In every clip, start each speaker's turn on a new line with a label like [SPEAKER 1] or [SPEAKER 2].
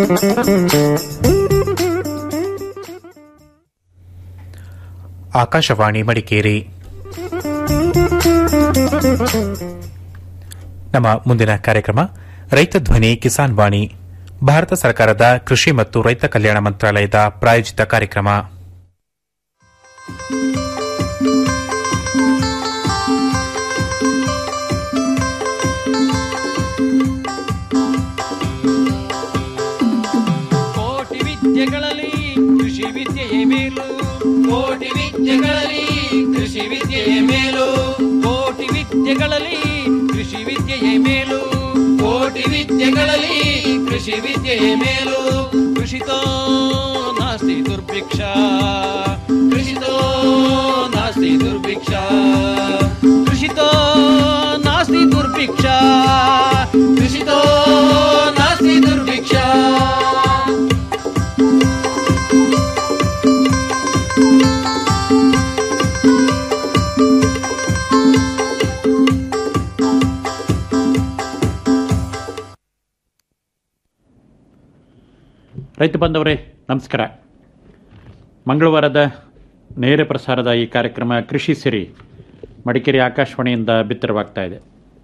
[SPEAKER 1] ಆಕಾಶವಾಣಿ ಮಡಿಕೇರಿ ನಮ್ಮ ಮುಂದಿನ ಕಾರ್ಯಕ್ರಮ ರೈತ ಧ್ವನಿ ಕಿಸಾನ್ ವಾಣಿ ಭಾರತ ಸರ್ಕಾರದ ಕೃಷಿ ಮತ್ತು ರೈತ ಕಲ್ಯಾಣ ಮಂತ್ರಾಲಯದ ಪ್ರಾಯೋಜಿತ ಕಾರ್ಯಕ್ರಮ
[SPEAKER 2] ಕೋಟಿ ವಿದ್ಯೆಗಳಲ್ಲಿ ಕೃಷಿ ವಿದ್ಯೆಯೇ ಮೇಲು ಕೋಟಿ ವಿದ್ಯೆಗಳಲ್ಲಿ ಕೃಷಿ ವಿದ್ಯೆಯೇ ಮೇಲು ಕೋಟಿ ವಿದ್ಯೆಗಳಲ್ಲಿ ಕೃಷಿ ವಿದ್ಯೆಯೇ ಮೇಲು ಕೋಟಿ ವಿದ್ಯೆಗಳಲ್ಲಿ ಕೃಷಿ ವಿದ್ಯೆಯೇ ಮೇಲು ಕೃಷಿತೋ ನಾಸ್ತಿ ದುರ್ಭಿಕ್ಷ ಕೃಷಿತೋ ನಾಸ್ತಿ ದುರ್ಭಿಕ್ಷ ಕೃಷಿತೋ ನಾಸ್ತಿ ದುರ್ಭಿಕ್ಷ ಕೃಷಿತೋ ನಾಸ್ತಿ ದುರ್ಭಿಕ್ಷ
[SPEAKER 3] ರೈತ ಬಂದವರೇ ನಮಸ್ಕಾರ ಮಂಗಳವಾರದ ನೇರ ಪ್ರಸಾರದ ಈ ಕಾರ್ಯಕ್ರಮ ಕೃಷಿ ಸಿರಿ ಮಡಿಕೇರಿ ಆಕಾಶವಾಣಿಯಿಂದ ಬಿತ್ತರವಾಗ್ತಾ ಇದೆ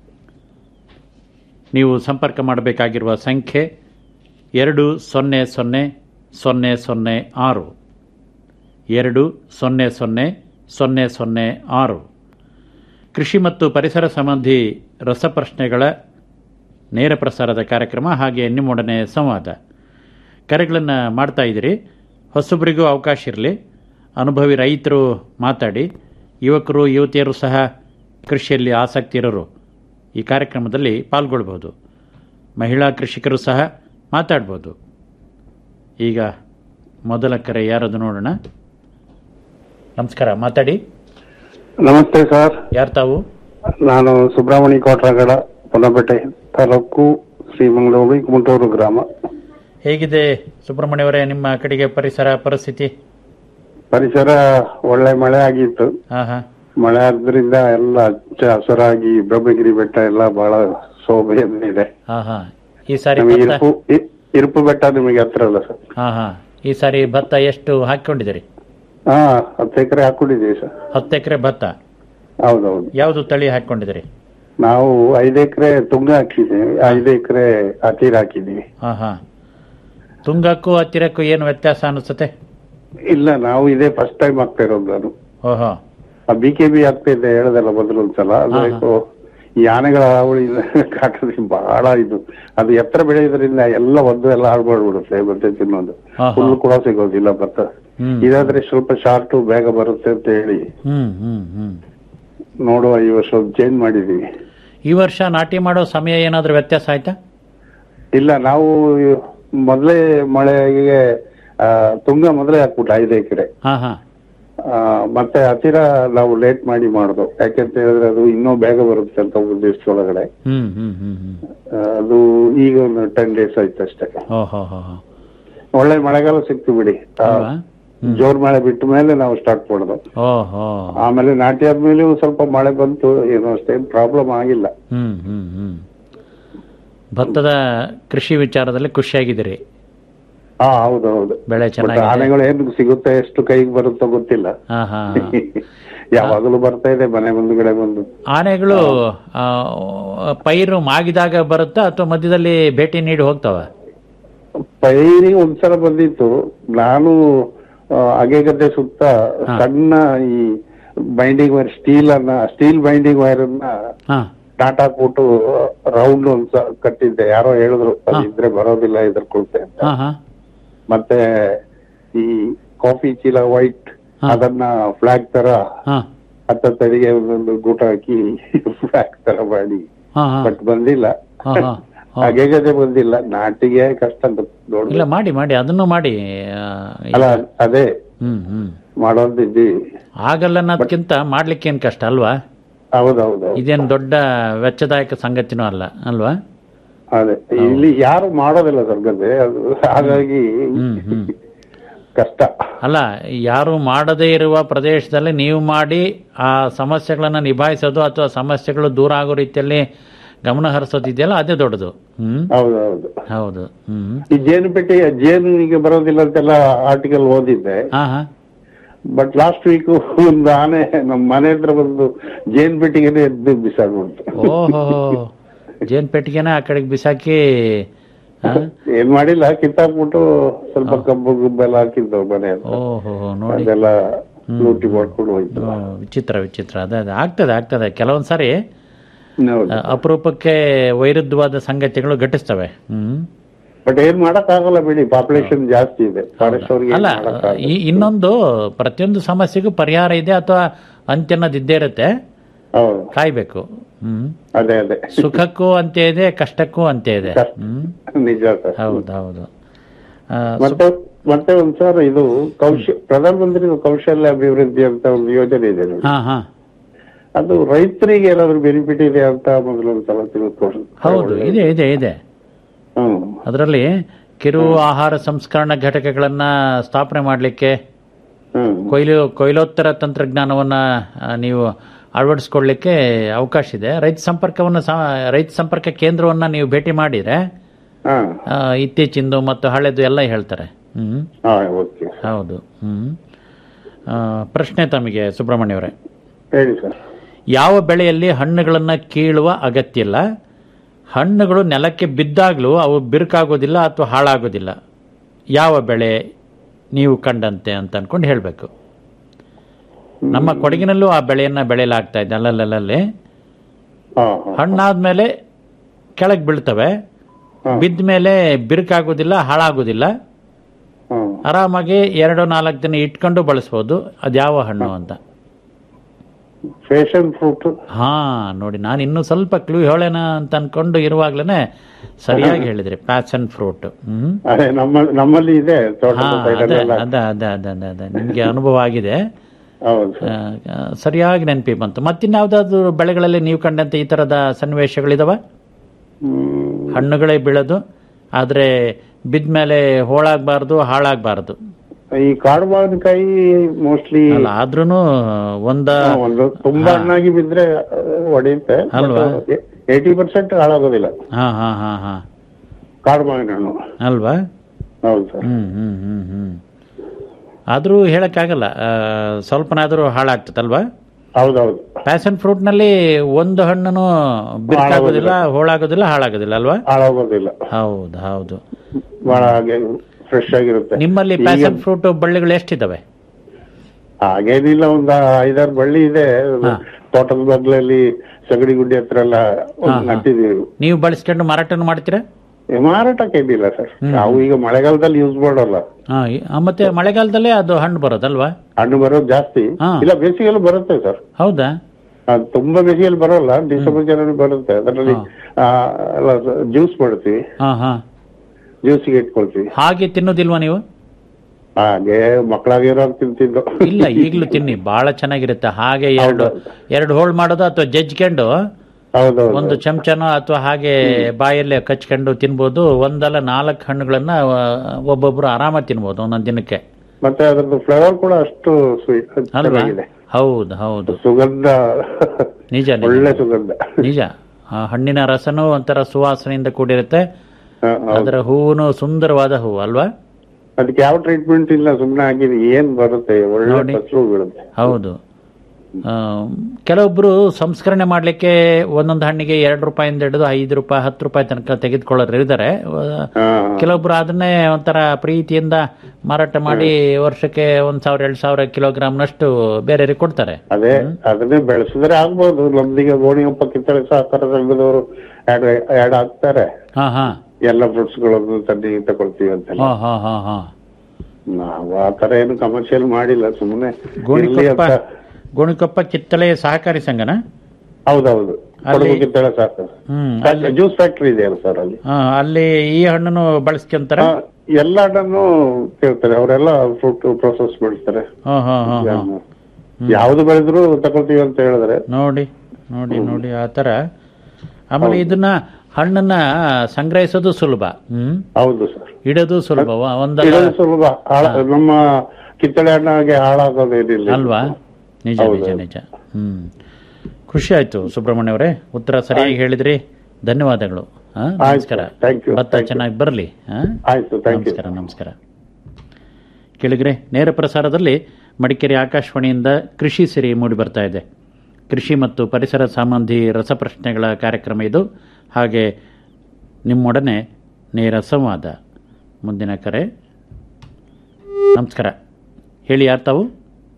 [SPEAKER 3] ನೀವು ಸಂಪರ್ಕ ಮಾಡಬೇಕಾಗಿರುವ ಸಂಖ್ಯೆ ಎರಡು ಸೊನ್ನೆ ಸೊನ್ನೆ ಸೊನ್ನೆ ಸೊನ್ನೆ ಆರು ಎರಡು ಸೊನ್ನೆ ಸೊನ್ನೆ ಸೊನ್ನೆ ಸೊನ್ನೆ ಆರು ಕೃಷಿ ಮತ್ತು ಪರಿಸರ ಸಂಬಂಧಿ ರಸಪ್ರಶ್ನೆಗಳ ನೇರ ಪ್ರಸಾರದ ಕಾರ್ಯಕ್ರಮ ಹಾಗೆ ನಿಮ್ಮೊಡನೆ ಸಂವಾದ ಕರೆಗಳನ್ನು ಮಾಡ್ತಾ ಇದ್ದೀರಿ ಹೊಸಬರಿಗೂ ಅವಕಾಶ ಇರಲಿ ಅನುಭವಿ ರೈತರು ಮಾತಾಡಿ ಯುವಕರು ಯುವತಿಯರು ಸಹ ಕೃಷಿಯಲ್ಲಿ ಆಸಕ್ತಿ ಇರೋರು ಈ ಕಾರ್ಯಕ್ರಮದಲ್ಲಿ ಪಾಲ್ಗೊಳ್ಬೋದು ಮಹಿಳಾ ಕೃಷಿಕರು ಸಹ ಮಾತಾಡ್ಬೋದು ಈಗ ಮೊದಲ ಕರೆ ಯಾರದು ನೋಡೋಣ ನಮಸ್ಕಾರ ಮಾತಾಡಿ
[SPEAKER 4] ನಮಸ್ತೆ ಸರ್
[SPEAKER 3] ಯಾರು ತಾವು
[SPEAKER 4] ನಾನು ಸುಬ್ರಹ್ಮಣ್ಯ ಕೋಟ್ರಗಡ ಪೊನ್ನಪೇಟೆ ತಾಲೂಕು ಶ್ರೀಮಂಗಳೂರು ಕುಮಟೂರು ಗ್ರಾಮ
[SPEAKER 3] ಹೇಗಿದೆ ಸುಬ್ರಹ್ಮಣ್ಯವರೇ ನಿಮ್ಮ ಕಡೆಗೆ ಪರಿಸರ ಪರಿಸ್ಥಿತಿ
[SPEAKER 4] ಪರಿಸರ ಒಳ್ಳೆ ಮಳೆ ಆಗಿತ್ತು
[SPEAKER 3] ಹಾಂ ಹಾಂ
[SPEAKER 4] ಮಳೆ ಆದ್ರಿಂದ ಎಲ್ಲ ಹಚ್ಚ ಹಸಿರಾಗಿ ಬ್ರಹ್ಮಗಿರಿ ಬೆಟ್ಟ ಎಲ್ಲ ಬಹಳ ಶೋಭೆಯಲ್ಲಿದೆ
[SPEAKER 3] ಹಾಂ ಹಾಂ ಈ ಸಾರಿ
[SPEAKER 4] ನಮಗೆ
[SPEAKER 3] ಭತ್ತ
[SPEAKER 4] ಇರುಪು ಇ- ಇರುಪು ಬೆಟ್ಟ ನಿಮಗೆ ಹತ್ರ ಅಲ್ಲ ಸರ್
[SPEAKER 3] ಹಾಂ ಹಾಂ ಈ ಸಾರಿ ಭತ್ತ ಎಷ್ಟು ಹಾಕಿಕೊಂಡಿದ್ದೀರಿ
[SPEAKER 4] ಹಾ ಹತ್ತು ಎಕರೆ ಹಾಕೊಂಡಿದ್ದೀವಿ ಸರ್
[SPEAKER 3] ಹತ್ತು ಎಕರೆ ಭತ್ತ
[SPEAKER 4] ಹೌದೌದು
[SPEAKER 3] ಯಾವುದು ತಳಿ ಹಾಕೊಂಡಿದ್ದೀರಿ
[SPEAKER 4] ನಾವು ಐದು ಎಕರೆ ತುಂಗ ಹಾಕಿದ್ದೀವಿ ಐದು ಎಕರೆ ಹತ್ತಿರ ಹಾಕಿದ್ದೀವಿ
[SPEAKER 3] ಹಾಂ ಹಾಂ ತುಂಗಕ್ಕೂ ಹತ್ತಿರಕ್ಕೂ ಏನು ವ್ಯತ್ಯಾಸ ಅನಿಸುತ್ತೆ
[SPEAKER 4] ಇಲ್ಲ ನಾವು ಇದೇ ಫಸ್ಟ್ ಟೈಮ್ ಆಗ್ತಾ ಇರೋದು ನಾನು
[SPEAKER 3] ಓಹೋ
[SPEAKER 4] ಆ ಬಿ ಕೆ ಬಿ ಆಗ್ತಾ ಇದೆ ಹೇಳದಲ್ಲ ಮೊದಲು ಒಂದ್ಸಲ ಅದು
[SPEAKER 3] ಹಾ, ಹಾ.
[SPEAKER 4] ಯಾಕೋ ಈ ಆನೆಗಳ ಹಾವಳಿಯಿಂದ ಕಾಟದ ಬಹಳ ಇದು ಅದು ಎತ್ತರ ಬೆಳೆಯೋದ್ರಿಂದ ಎಲ್ಲ ಒಂದು ಎಲ್ಲ ಹಾಳು ಮಾಡ್ಬಿಡುತ್ತೆ ಮತ್ತೆ ತಿನ್ನೋದು
[SPEAKER 3] ಹಾ, ಹಾ.
[SPEAKER 4] ಹುಲ್ಲು ಕೂಡ ಸಿಗೋದಿಲ್ಲ ಭತ್ತ
[SPEAKER 3] ಹ್ಮ್.
[SPEAKER 4] ಇದಾದ್ರೆ ಸ್ವಲ್ಪ ಶಾರ್ಟು ಬೇಗ ಬರುತ್ತೆ ಅಂತ ಹೇಳಿ
[SPEAKER 3] ಹ್ಮ್ ಹ್ಮ್ ಹ್ಮ್
[SPEAKER 4] ನೋಡುವ ಈ ವರ್ಷ ಚೇಂಜ್ ಮಾಡಿದೀವಿ
[SPEAKER 3] ಈ ವರ್ಷ ನಾಟಿ ಮಾಡೋ ಸಮಯ ಏನಾದರೂ ವ್ಯತ್ಯಾಸ ಆಯ್ತಾ
[SPEAKER 4] ಇಲ್ಲ ನಾವು ಮೊದಲೇ ಮಳೆಗೆ ಆ, ತುಂಗ ಮೊದಲೇ ಹಾಕ್ಬಿಟ್ಟು ಐದು ಎಕರೆ
[SPEAKER 3] ಹಾಂ ಹಾಂ
[SPEAKER 4] ಆ, ಮತ್ತೆ ಹತ್ತಿರ ನಾವು ಲೇಟ್ ಮಾಡಿ ಮಾಡುದು ಯಾಕೆಂತ ಹೇಳಿದ್ರೆ ಅದು ಇನ್ನೂ ಬೇಗ ಬರುತ್ತೆ ಅಂತ ಒಂದು ದಿವಸದೊಳಗಡೆ
[SPEAKER 3] ಹ್ಮ್ ಹ್ಮ್ ಹ್ಮ್ ಹ್ಮ್
[SPEAKER 4] ಆ, ಅದು ಈಗ ಒಂದು ಟೆನ್ ಡೇಸ್ ಆಯ್ತು ಅಷ್ಟೇ
[SPEAKER 3] ಓಹೋ ಹೋ ಹೋ
[SPEAKER 4] ಒಳ್ಳೆ ಮಳೆಗಾಲ ಸಿಕ್ತು ಬಿಡಿ ಆ,
[SPEAKER 3] ಅಲ್ವಾ
[SPEAKER 4] ಜೋರ್ ಮಳೆ ಬಿಟ್ಟ ಮೇಲೆ ನಾವು ಸ್ಟಾರ್ಟ್ ಮಾಡೋದು
[SPEAKER 3] ಓಹೋ
[SPEAKER 4] ಆಮೇಲೆ ನಾಟಿ ಆದ್ಮೇಲೆ ಸ್ವಲ್ಪ ಮಳೆ ಬಂತು ಏನೋ ಅಷ್ಟೇನು ಪ್ರಾಬ್ಲಮ್ ಆಗಿಲ್ಲ
[SPEAKER 3] ಹ್ಮ್ ಹ್ಮ್ ಹ್ಮ್ ಭತ್ತದ ಕೃಷಿ ವಿಚಾರದಲ್ಲಿ ಖುಷಿಯಾಗಿದ್ದೀರಿ
[SPEAKER 4] ಹಾ ಹೌದು ಹೌದು
[SPEAKER 3] ಬೆಳೆ
[SPEAKER 4] ಬಟ್
[SPEAKER 3] ಚೆನ್ನಾಗಿದೆ
[SPEAKER 4] ಆನೆಗಳು ಏನು ಸಿಗುತ್ತೆ ಎಷ್ಟು ಕೈಗೆ ಬರುತ್ತೋ ಗೊತ್ತಿಲ್ಲ
[SPEAKER 3] ಹಾ ಹಾ
[SPEAKER 4] ಯಾವಾಗಲೂ ಬರ್ತಾ ಇದೆ ಮನೆ ಮುಂದ್ಗಡೆ ಬಂದು
[SPEAKER 3] ಆನೆಗಳು ಆ, ಪೈರು ಮಾಗಿದಾಗ ಬರುತ್ತಾ ಅಥವಾ ಮಧ್ಯದಲ್ಲಿ ಭೇಟಿ ನೀಡಿ ಹೋಗ್ತಾವ
[SPEAKER 4] ಪೈರಿ ಒಂದ್ಸಲ ಬಂದಿತ್ತು ನಾನು ಆ, ಅಗೆಗದ್ದೆ ಸುತ್ತ ಸಣ್ಣ ಈ ಬೈಂಡಿಂಗ್ ವೈರ್ ಸ್ಟೀಲ್ ಅನ್ನ ಸ್ಟೀಲ್ ಬೈಂಡಿಂಗ್ ವೈರ್ ಅನ್ನ
[SPEAKER 3] ಹಾ
[SPEAKER 4] ನಾಟ್ ಹಾಕ್ಬಿಟ್ಟು ರೌಂಡ್ ಒಂದ್ ಸ- ಕಟ್ಟಿದ್ದೆ ಯಾರೋ ಹೇಳಿದ್ರು ಅದು ಇದ್ರೆ ಬರೋದಿಲ್ಲ ಇದ್ರಕೊಳ್ತೆ ಅಂತ
[SPEAKER 3] ಹಾ ಹಾ
[SPEAKER 4] ಮತ್ತೆ ಈ ಕಾಫಿ ಚೀಲ ವೈಟ್ ಅದನ್ನ ಫ್ಲಾಗ್ ತರ
[SPEAKER 3] ಹಾ
[SPEAKER 4] ಹತ್ತತ್ತಡಿಗೆ ಒಂದೊಂದು ಗೂಟ ಹಾಕಿ ಫ್ಲಾಗ್ ತರ ಮಾಡಿ
[SPEAKER 3] ಹಾ ಹಾ
[SPEAKER 4] ಬಟ್ ಬಂದಿಲ್ಲ
[SPEAKER 3] ಹಾ ಹಾ ಹಾ.
[SPEAKER 4] ಅಗೆಗದೆ ಬಂದಿಲ್ಲ ನಾಟಿಗೆ ಕಷ್ಟ ಅಂತ ದೊಡ್ಡ
[SPEAKER 3] ಇಲ್ಲ ಮಾಡಿ ಮಾಡಿ ಅದನ್ನು ಮಾಡಿ ಆ, ಈಗ-
[SPEAKER 4] ಅಲ್ಲ ಅದೇ
[SPEAKER 3] ಹ್ಮ್ ಹ್ಮ್
[SPEAKER 4] ಮಾಡೋದಿದ್ದೀವಿ
[SPEAKER 3] ಆಗಲ್ಲ ಅನ್ನೋದಕ್ಕಿಂತ ಮಾಡ್ಲಿಕ್ಕೆ ಏನ್ ಕಷ್ಟ ಅಲ್ವಾ
[SPEAKER 4] ಹೌದೌದು
[SPEAKER 3] ಇದೇನು ದೊಡ್ಡ ವೆಚ್ಚದಾಯಕ ಸಂಗತಿನೂ ಅಲ್ಲ ಅಲ್ವಾ
[SPEAKER 4] ಅದೇ ಇಲ್ಲಿ ಯಾರು ಮಾಡೋದಿಲ್ಲ ಸರ್ ಗದ್ದೆ ಅದು ಹಾಗಾಗಿ
[SPEAKER 3] ಹ್ಮ್ ಹ್ಮ್
[SPEAKER 4] ಕಷ್ಟ
[SPEAKER 3] ಅಲ್ಲ ಯಾರು ಮಾಡದೇ ಇರುವ ಪ್ರದೇಶದಲ್ಲಿ ನೀವು ಮಾಡಿ ಆ ಸಮಸ್ಯೆಗಳನ್ನು ನಿಭಾಯಿಸೋದು ಅಥವಾ ಸಮಸ್ಯೆಗಳು ದೂರ ಆಗೋ ರೀತಿಯಲ್ಲಿ ಗಮನ ಹರಿಸೋದಿದೆಯಲ್ಲ ಅದೇ ದೊಡ್ಡದು ಹ್ಮ್
[SPEAKER 4] ಹೌದು ಹೌದು
[SPEAKER 3] ಹೌದು ಹ್ಮ್
[SPEAKER 4] ಈ ಜೇನು ಪೆಟ್ಟಿ ಜೇನು ಈಗ ಬರೋದಿಲ್ಲ ಅಂತೆಲ್ಲ ಆರ್ಟಿಕಲ್ ಓದಿದ್ದೆ
[SPEAKER 3] ಹಾ ಹಾ
[SPEAKER 4] ಬಟ್ ಲಾಸ್ಟ್ ವೀಕ್ ಒಂದು ಆನೆ ನಮ್ಮ ಮನೆ ಹತ್ರ ಬಂದು ಜೇನ್ ಪೆಟ್ಟಿಗೆ ಎದ್ದು ಬಿಸಾಡ್ಬಿಡ್ತು
[SPEAKER 3] ಓಹೋ ಜೇನ್ ಪೆಟ್ಟಿಗೆನ ಆ ಕಡೆಗೆ ಬಿಸಾಕಿ ಆ?
[SPEAKER 4] ಏನ್ ಮಾಡಿಲ್ಲ ಕಿತ್ತಾಕ್ಬಿಟ್ಟು ಸ್ವಲ್ಪ ಕಬ್ಬು ಗಿಬ್ಬು ಎಲ್ಲ ಹಾಕಿದ್ದು ಮನೆ ಹತ್ರ
[SPEAKER 3] ಓಹೋ ನೋಡಿ
[SPEAKER 4] ಅದೆಲ್ಲ ಲೂಟಿ ಮಾಡ್ಕೊಂಡು ಹೋಯ್ತು
[SPEAKER 3] ಓ, ವಿಚಿತ್ರ ವಿಚಿತ್ರ ಅದೇ ಅದೇ ಆಗ್ತದೆ ಆಗ್ತದೆ ಕೆಲವೊಂದ್ ಸಾರಿ
[SPEAKER 4] ಹೌದು
[SPEAKER 3] ಆ, ಅಪರೂಪಕ್ಕೆ ವೈರುಧ್ಯವಾದ ಸಂಗತಿಗಳು ಘಟಿಸ್ತವೆ ಹ್ಮ್
[SPEAKER 4] ಬಟ್ ಏನ್ ಮಾಡಕ್ ಆಗಲ್ಲ ಬಿಡಿ ಪಾಪ್ಯುಲೇಷನ್ ಜಾಸ್ತಿ ಇದೆ ಫಾರೆಸ್ಟ್ ಅವ್ರಿಗೆ ಏನ್
[SPEAKER 3] ಅಲ್ಲ
[SPEAKER 4] ಮಾಡಕ್ಕಾಗಲ್ಲ.
[SPEAKER 3] ಈ ಇನ್ನೊಂದು ಪ್ರತಿಯೊಂದು ಸಮಸ್ಯೆಗೂ ಪರಿಹಾರ ಇದೆ ಅಥವಾ ಅಂತ್ಯ ಅನ್ನೋದು ಇದ್ದೇ ಇರುತ್ತೆ
[SPEAKER 4] ಹೌದು
[SPEAKER 3] ಕಾಯ್ಬೇಕು ಹ್ಮ್
[SPEAKER 4] ಅದೇ ಅದೇ
[SPEAKER 3] ಸುಖಕ್ಕೂ ಅಂತ್ಯ ಇದೆ ಕಷ್ಟಕ್ಕೂ ಅಂತ್ಯ ಇದೆ ಹ್ಮ್
[SPEAKER 4] ನಿಜ ಸರ್
[SPEAKER 3] ಹೌದು ಹೌದು ಆ,
[SPEAKER 4] ಮತ್ತೆ ಮತ್ತೆ ಒಂದ್ ಸರ್ ಇದು ಕೌಶ ಪ್ರಧಾನ ಮಂತ್ರಿ ಕೌಶಲ್ಯ ಅಭಿವೃದ್ಧಿ ಅಂತ ಒಂದು ಯೋಜನೆ ಇದೆ ನೋಡಿ
[SPEAKER 3] ಹಾ ಹಾ
[SPEAKER 4] ಅದು ರೈತರಿಗೆ ಏನಾದ್ರು ಬೆನಿಫಿಟ್ ಇದೆ ಅಂತ ಮೊದಲು ಒಂದ್ಸಲ ತಿಳ್ಕೊಂಡು
[SPEAKER 3] ಹೌದು ಇದೆ ಇದೆ ಇದೆ
[SPEAKER 4] ಹ್ಮ್
[SPEAKER 3] ಅದರಲ್ಲಿ ಕಿರು ಆಹಾರ ಸಂಸ್ಕರಣಾ ಘಟಕಗಳನ್ನ ಸ್ಥಾಪನೆ ಮಾಡಲಿಕ್ಕೆ
[SPEAKER 4] ಹ್ಮ್
[SPEAKER 3] ಕೊಯ್ಲು ಕೊಯ್ಲೋತ್ತರ ತಂತ್ರಜ್ಞಾನವನ್ನ ಆ, ನೀವು ಅಳವಡಿಸ್ಕೊಳ್ಳಿಕ್ಕೆ ಅವಕಾಶ ಇದೆ ರೈತ ಸಂಪರ್ಕವನ್ನ ಸಾ- ರೈತ ಸಂಪರ್ಕ ಕೇಂದ್ರವನ್ನ ನೀವು ಭೇಟಿ ಮಾಡಿದ್ರೆ
[SPEAKER 4] ಹಾ
[SPEAKER 3] ಆ, ಇತ್ತೀಚಿಂದು ಮತ್ತು ಹಳೆದು ಎಲ್ಲ ಹೇಳ್ತಾರೆ ಹ್ಮ್
[SPEAKER 4] ಹಾ ಓಕೆ
[SPEAKER 3] ಹೌದು ಹ್ಮ್ ಆ, ಪ್ರಶ್ನೆ ತಮಗೆ ಸುಬ್ರಹ್ಮಣ್ಯ ಅವರೇ
[SPEAKER 4] ಹೇಳಿ ಸರ್
[SPEAKER 3] ಯಾವ ಬೆಳೆಯಲ್ಲಿ ಹಣ್ಣುಗಳನ್ನ ಕೀಳುವ ಅಗತ್ಯ ಇಲ್ಲ ಹಣ್ಣುಗಳು ನೆಲಕ್ಕೆ ಬಿದ್ದಾಗಲೂ ಅವು ಬಿರುಕಾಗೋದಿಲ್ಲ ಅಥವಾ ಹಾಳಾಗೋದಿಲ್ಲ ಯಾವ ಬೆಳೆ ನೀವು ಕಂಡಂತೆ ಅಂತ ಅನ್ಕೊಂಡು ಹೇಳಬೇಕು ನಮ್ಮ ಕೊಡಗಿನಲ್ಲೂ ಆ ಬೆಳೆಯನ್ನ ಬೆಳೆಯಲಾಗ್ತಾ ಇದೆ ಅಲ್ಲಲ್ಲಲ್ಲಿ
[SPEAKER 4] ಹಾ ಹಾ
[SPEAKER 3] ಹಣ್ಣಾದ್ಮೇಲೆ ಕೆಳಗೆ ಬೀಳ್ತವೆ ಬಿದ್ದ ಮೇಲೆ ಬಿರುಕಾಗೋದಿಲ್ಲ ಹಾಳಾಗೋದಿಲ್ಲ
[SPEAKER 4] ಹಾ
[SPEAKER 3] ಆರಾಮಾಗಿ ಎರಡು ನಾಲ್ಕು ದಿನ ಇಟ್ಕೊಂಡು ಬಳಸ್ಬೋದು ಅದ್ಯಾವ ಹಣ್ಣು ಅಂತ
[SPEAKER 4] ಫ್ಯಾಷನ್ ಫ್ರೂಟ್
[SPEAKER 3] ಹಾ ನೋಡಿ ನಾನು ಇನ್ನೂ ಸ್ವಲ್ಪ ಕ್ಲೂ ಹೇಳೋಣ ಅಂತ ಅನ್ಕೊಂಡು ಇರುವಾಗ್ಲೇನೆ ಸರಿಯಾಗಿ ಹೇಳಿದ್ರಿ ಪ್ಯಾಷನ್ ಫ್ರೂಟ್ ಹ್ಮ್
[SPEAKER 4] ಅದೇ ನಮ್ಮ ನಮ್ಮಲ್ಲಿ ಇದೆ
[SPEAKER 3] ಹಾ
[SPEAKER 4] ತೋಟದ
[SPEAKER 3] ಅದೇ
[SPEAKER 4] ಸೈಡಲ್ಲೆಲ್ಲ
[SPEAKER 3] ಅದ ಅದ ಅದ ಅದ ಅದ ನಿಮ್ಗೆ ಅನುಭವ ಆಗಿದೆ
[SPEAKER 4] ಹೌದು
[SPEAKER 3] ಆ,
[SPEAKER 4] ಸರ್
[SPEAKER 3] ಆ, ಸರಿಯಾಗಿ ನೆನಪಿ ಬಂತು ಮತ್ತಿನ್ಯಾವ್ದಾದ್ರು ಬೆಳೆಗಳಲ್ಲಿ ನೀವು ಕಂಡಂತೆ ಈ ತರದ ಸನ್ನಿವೇಶಗಳಿದಾವ
[SPEAKER 4] ಹ್ಮ್
[SPEAKER 3] ಹಣ್ಣುಗಳೇ ಬೀಳೋದು ಆದ್ರೆ ಬಿದ್ಮೇಲೆ ಹೋಳಾಗಬಾರ್ದು ಹಾಳಾಗಬಾರ್ದು
[SPEAKER 4] ಈ ಕಾಡು ಮಾವಿನಕಾಯಿ ಮೋಸ್ಟ್ಲಿ
[SPEAKER 3] ಅಲ್ಲ ಆದ್ರೂನು ಒಂದ
[SPEAKER 4] ಒಂದು ತುಂಬಾ ಹಣ್ಣಾಗಿ ಬಿದ್ರೆ ಆ, ಹೊಡೆಯುತ್ತೆ
[SPEAKER 3] ಅಲ್ವಾ?
[SPEAKER 4] ಏಯ್ಟಿ ಪರ್ಸೆಂಟ್ ಹಾಳಾಗೋದಿಲ್ಲ
[SPEAKER 3] ಹಾ ಹಾ ಹಾ ಹಾ
[SPEAKER 4] ಕಾಡು ಮಾವಿನ ಹಣ್ಣು
[SPEAKER 3] ಅಲ್ವಾ
[SPEAKER 4] ಹೌದು ಸರ್
[SPEAKER 3] ಹ್ಮ್ ಹ್ಮ್ ಹ್ಮ್ ಹ್ಮ್ ಆದ್ರೂ ಹೇಳಕ್ಕಾಗಲ್ಲ ಆ, ಸ್ವಲ್ಪನಾದ್ರೂ ಹಾಳಾಗ್ತದಲ್ವಾ
[SPEAKER 4] ಹೌದೌದು
[SPEAKER 3] ಪ್ಯಾಷನ್ ಫ್ರೂಟ್ ನಲ್ಲಿ ಒಂದು ಹಣ್ಣು ಬಿರುಕಾಗೋದಿಲ್ಲ ಹೋಳಾಗೋದಿಲ್ಲ ಹಾಳಾಗೋದಿಲ್ಲ ಅಲ್ವಾ
[SPEAKER 4] ಹಾಳಾಗೋದಿಲ್ಲ
[SPEAKER 3] ಹೌದು ಹೌದು
[SPEAKER 4] ಬಹಳ ಹಾಗೆ ಫ್ರೆಶ್ ಆಗಿರುತ್ತೆ
[SPEAKER 3] ನಿಮ್ಮಲ್ಲಿ
[SPEAKER 4] ಈಗ
[SPEAKER 3] ಪ್ಯಾಷನ್ ಫ್ರೂಟ್ ಬಳ್ಳಿಗಳು ಎಷ್ಟಿದಾವೆ
[SPEAKER 4] ಹಾಗೇನಿಲ್ಲ ಒಂದ್ ಐದಾರು ಬಳ್ಳಿ ಇದೆ
[SPEAKER 3] ಹಾ.
[SPEAKER 4] ತೋಟದ ಬಗ್ಲಲ್ಲಿ ಸಗಡಿ ಗುಡ್ಡೆ ಹತ್ರ ಎಲ್ಲ ಒಂದ್
[SPEAKER 3] ಹಾ, ಹಾ.
[SPEAKER 4] ನಟ್ಟಿದೀವಿ
[SPEAKER 3] ನೀವು ಬಳಸ್ಕೊಂಡು ಮಾರಾಟನ ಮಾಡ್ತೀರಾ
[SPEAKER 4] ಏ, ಮಾರಾಟಕ್ಕೆ ಏನಿಲ್ಲ ಸರ್ ನಾವು ಈಗ ಮಳೆಗಾಲದಲ್ಲಿ ಯೂಸ್ ಮಾಡೋಲ್ಲ
[SPEAKER 3] ಹಾ ಈ- ಆ, ಮತ್ತೆ ಮಳೆಗಾಲದಲ್ಲೇ ಅದು ಹಣ್ಣು ಬರೋದಲ್ವಾ
[SPEAKER 4] ಹಣ್ಣು ಬರೋದು ಜಾಸ್ತಿ
[SPEAKER 3] ಹಾ.
[SPEAKER 4] ಇಲ್ಲ ಬೇಸಿಗೆಲ್ಲೂ ಬರುತ್ತೆ ಸರ್
[SPEAKER 3] ಹೌದಾ
[SPEAKER 4] ಅದು ತುಂಬಾ ಬೇಸಿಗೆಯಲ್ಲಿ ಬರೋಲ್ಲ ಡಿಸೆಂಬರ್ ಜನವರಿ ಬರುತ್ತೆ ಅದರಲ್ಲಿ ಜ್ಯೂಸ್ ಮಾಡ್ತೀವಿ
[SPEAKER 3] ಹಾ ಹಾ
[SPEAKER 4] ಜ್ಯೂಸಿಗೆ ಇಟ್ಕೊಳ್ತೀವಿ
[SPEAKER 3] ಹಾಗೆ ತಿನ್ನೋದಿಲ್ವಾ ನೀವು
[SPEAKER 4] ಹಾಗೆ ಮಕ್ಕಳಾಗಿರೋ ತಿಂತಿದ್ದು
[SPEAKER 3] ಇಲ್ಲ ಈಗಲೂ ತಿನ್ನಿ ಬಹಳ ಚೆನ್ನಾಗಿರುತ್ತೆ ಹಾಗೆ ಎರಡು ಎರಡು ಹೋಳ್ ಮಾಡೋದು ಅಥವಾ ಜಜ್ಕೊಂಡು
[SPEAKER 4] ಹೌದೌದು
[SPEAKER 3] ಒಂದು ಚಮಚನೋ ಅಥವಾ ಹಾಗೆ ಬಾಯಲ್ಲೇ ಕಚ್ಕೊಂಡು ತಿನ್ಬೋದು ಒಂದಲ್ಲ ನಾಲ್ಕು ಹಣ್ಣುಗಳನ್ನ ಆ, ಒಬ್ಬೊಬ್ರು ಆರಾಮ ತಿನ್ಬೋದು ಒಂದೊಂದು ದಿನಕ್ಕೆ
[SPEAKER 4] ಮತ್ತೆ ಅದ್ರದ್ದು ಫ್ಲೇವರ್ ಕೂಡ ಅಷ್ಟು ಸ್ವೀಟ್
[SPEAKER 3] ಅಲ್ವಾ
[SPEAKER 4] ಚೆನ್ನಾಗಿದೆ
[SPEAKER 3] ಹೌದು ಹೌದು
[SPEAKER 4] ಸುಗಂಧ
[SPEAKER 3] ನಿಜ ನಿಜ
[SPEAKER 4] ಒಳ್ಳೆ ಸುಗಂಧ
[SPEAKER 3] ನಿಜ ಆ ಹಣ್ಣಿನ ರಸನೂ ಒಂಥರ ಸುವಾಸನೆಯಿಂದ ಕೂಡಿರುತ್ತೆ
[SPEAKER 4] ಹ, ಹೌದು.
[SPEAKER 3] ಅದರ ಹೂವುನು ಸುಂದರವಾದ ಹೂವು ಅಲ್ವಾ
[SPEAKER 4] ಅದಕ್ಕೆ ಯಾವ ಟ್ರೀಟ್ಮೆಂಟ್ ಇಲ್ಲ ಸುಮ್ನೆ ಹಾಕಿದ್ರೆ ಏನ್ ಬರುತ್ತೆ ಒಳ್ಳೆ
[SPEAKER 3] ನೋಡಿ.
[SPEAKER 4] ಫಸಲು ಬೀಳುತ್ತೆ
[SPEAKER 3] ಹೌದು ಆ, ಕೆಲವೊಬ್ರು ಸಂಸ್ಕರಣೆ ಮಾಡ್ಲಿಕ್ಕೆ ಒಂದೊಂದು ಹಣ್ಣಿಗೆ ಎರಡು ರೂಪಾಯಿಂದ ಹಿಡಿದು ಐದು ರೂಪಾಯಿ ಹತ್ತು ರೂಪಾಯಿ ತನಕ ತೆಗೆದುಕೊಳ್ಳೋರು ಇದ್ದಾರೆ
[SPEAKER 4] ಹಾ.
[SPEAKER 3] ಕೆಲವೊಬ್ರು ಅದನ್ನೇ ಒಂಥರ ಪ್ರೀತಿಯಿಂದ ಮಾರಾಟ ಮಾಡಿ ವರ್ಷಕ್ಕೆ ಒಂದ್ ಸಾವಿರ ಎರಡು ಸಾವಿರ ಕಿಲೋಗ್ರಾಮ್ನಷ್ಟು ಬೇರೆಯವ್ರಿಗೆ ಕೊಡ್ತಾರೆ
[SPEAKER 4] ಅದೇ ಅದನ್ನೇ ಬೆಳೆಸಿದ್ರೆ ಆಗ್ಬೋದು ನಮ್ದೀಗ ಗೋಣಿಗೊಪ್ಪ ಕಿತ್ತಳೆ ಸಹಕಾರ ಸಂಘದವರು ಆಡ್ ಆಡ್ ಹಾಕ್ತಾರೆ
[SPEAKER 3] ಹಾ ಹಾ
[SPEAKER 4] ಎಲ್ಲ ಫ್ರೂಟ್ಸ್ ಗಳನ್ನು ತಂದು ತಗೊಳ್ತೀವಿ ಅಂತ
[SPEAKER 3] ಹಾ ಹಾ ಹಾ ಹಾ
[SPEAKER 4] ನಾವು ಆ ತರ ಏನು ಕಮರ್ಷಿಯಲ್ ಮಾಡಿಲ್ಲ ಸುಮ್ಮನೆ
[SPEAKER 3] ಗೋಣಿಕೊಪ್ಪ ಗೋಣಿಕೊಪ್ಪ ಕಿತ್ತಳೆ ಸಹಕಾರಿ ಸಂಘನ
[SPEAKER 4] ಹೌದೌದು
[SPEAKER 3] ಅಲ್ಲಿ-
[SPEAKER 4] ಕೊಡಗು ಕಿತ್ತಳೆ ಸಾಕು
[SPEAKER 3] ಹ್ಮ್
[SPEAKER 4] ಜ್ಯೂಸ್ ಫ್ಯಾಕ್ಟ್ರಿ ಇದೆಯಲ್ಲ ಸರ್ ಅಲ್ಲಿ
[SPEAKER 3] ಹಾ, ಅಲ್ಲಿ ಈ ಹಣ್ಣನ್ನು ಬಳಸ್ಕೊಂತಾರ
[SPEAKER 4] ಆ, ಎಲ್ಲ ಹಣ್ಣನ್ನು ಕೇಳ್ತಾರೆ ಅವರೆಲ್ಲ ಫ್ರೂಟ್ ಪ್ರೊಸೆಸ್ ಮಾಡ್ತಾರೆ
[SPEAKER 3] ಹಾ ಹಾ ಹಾ ಹಾ
[SPEAKER 4] ಯಾವ್ದು ಬೆಳೆದ್ರು ತಗೊಳ್ತೀವಿ ಅಂತ ಹೇಳಿದ್ರೆ
[SPEAKER 3] ನೋಡಿ ನೋಡಿ ನೋಡಿ ಆ ಥರ ಆಮೇಲೆ ಇದನ್ನ ಹಣ್ಣನ್ನ ಸಂಗ್ರಹಿಸೋದು ಸುಲಭ ಹ್ಮ್
[SPEAKER 4] ಹೌದು ಸರ್
[SPEAKER 3] ಇಡೋದು ಸುಲಭ ವ- ಒಂದಲ್ಲ
[SPEAKER 4] ಇದೊಂದು ಸುಲಭ ಹಾಳ- ನಮ್ಮ ಕಿತ್ತಳೆ ಹಣ್ಣಾಗೆ ಹಾಳಾಗೋದೇನಿಲ್ಲ
[SPEAKER 3] ಅಲ್ವಾ ನಿಜ ನಿಜ ನಿಜ ಹ್ಮ್ ಖುಷಿ ಆಯ್ತು ಸುಬ್ರಹ್ಮಣ್ಯ ಅವರೇ ಉತ್ತರ ಸರಿಯಾಗಿ ಹೇಳಿದ್ರಿ ಧನ್ಯವಾದಗಳು ಹಾ
[SPEAKER 4] ಆಯ್ತು,
[SPEAKER 3] ನಮಸ್ಕಾರ
[SPEAKER 4] thank you,
[SPEAKER 3] ಭತ್ತ
[SPEAKER 4] thank you.
[SPEAKER 3] ಚೆನ್ನಾಗಿ ಬರಲಿ ಹಾ
[SPEAKER 4] ಆಯ್ತು ಥ್ಯಾಂಕ್ ಯು
[SPEAKER 3] ನಮಸ್ಕಾರ ನಮಸ್ಕಾರ ಕೇಳಿದ್ರೆ ನೇರ ಪ್ರಸಾರದಲ್ಲಿ ಮಡಿಕೇರಿ ಆಕಾಶವಾಣಿಯಿಂದ ಕೃಷಿ ಸಿರಿ ಮೂಡಿ ಬರ್ತಾ ಇದೆ ಕೃಷಿ ಮತ್ತು ಪರಿಸರ ಸಂಬಂಧಿ ರಸಪ್ರಶ್ನೆಗಳ ಕಾರ್ಯಕ್ರಮ ಇದು ಹಾಗೆ ನಿಮ್ಮೊಡನೆ ನೇರ ಸಂವಾದ ಮುಂದಿನ ಕರೆ ನಮಸ್ಕಾರ ಹೇಳಿ ಯಾರು ತಾವು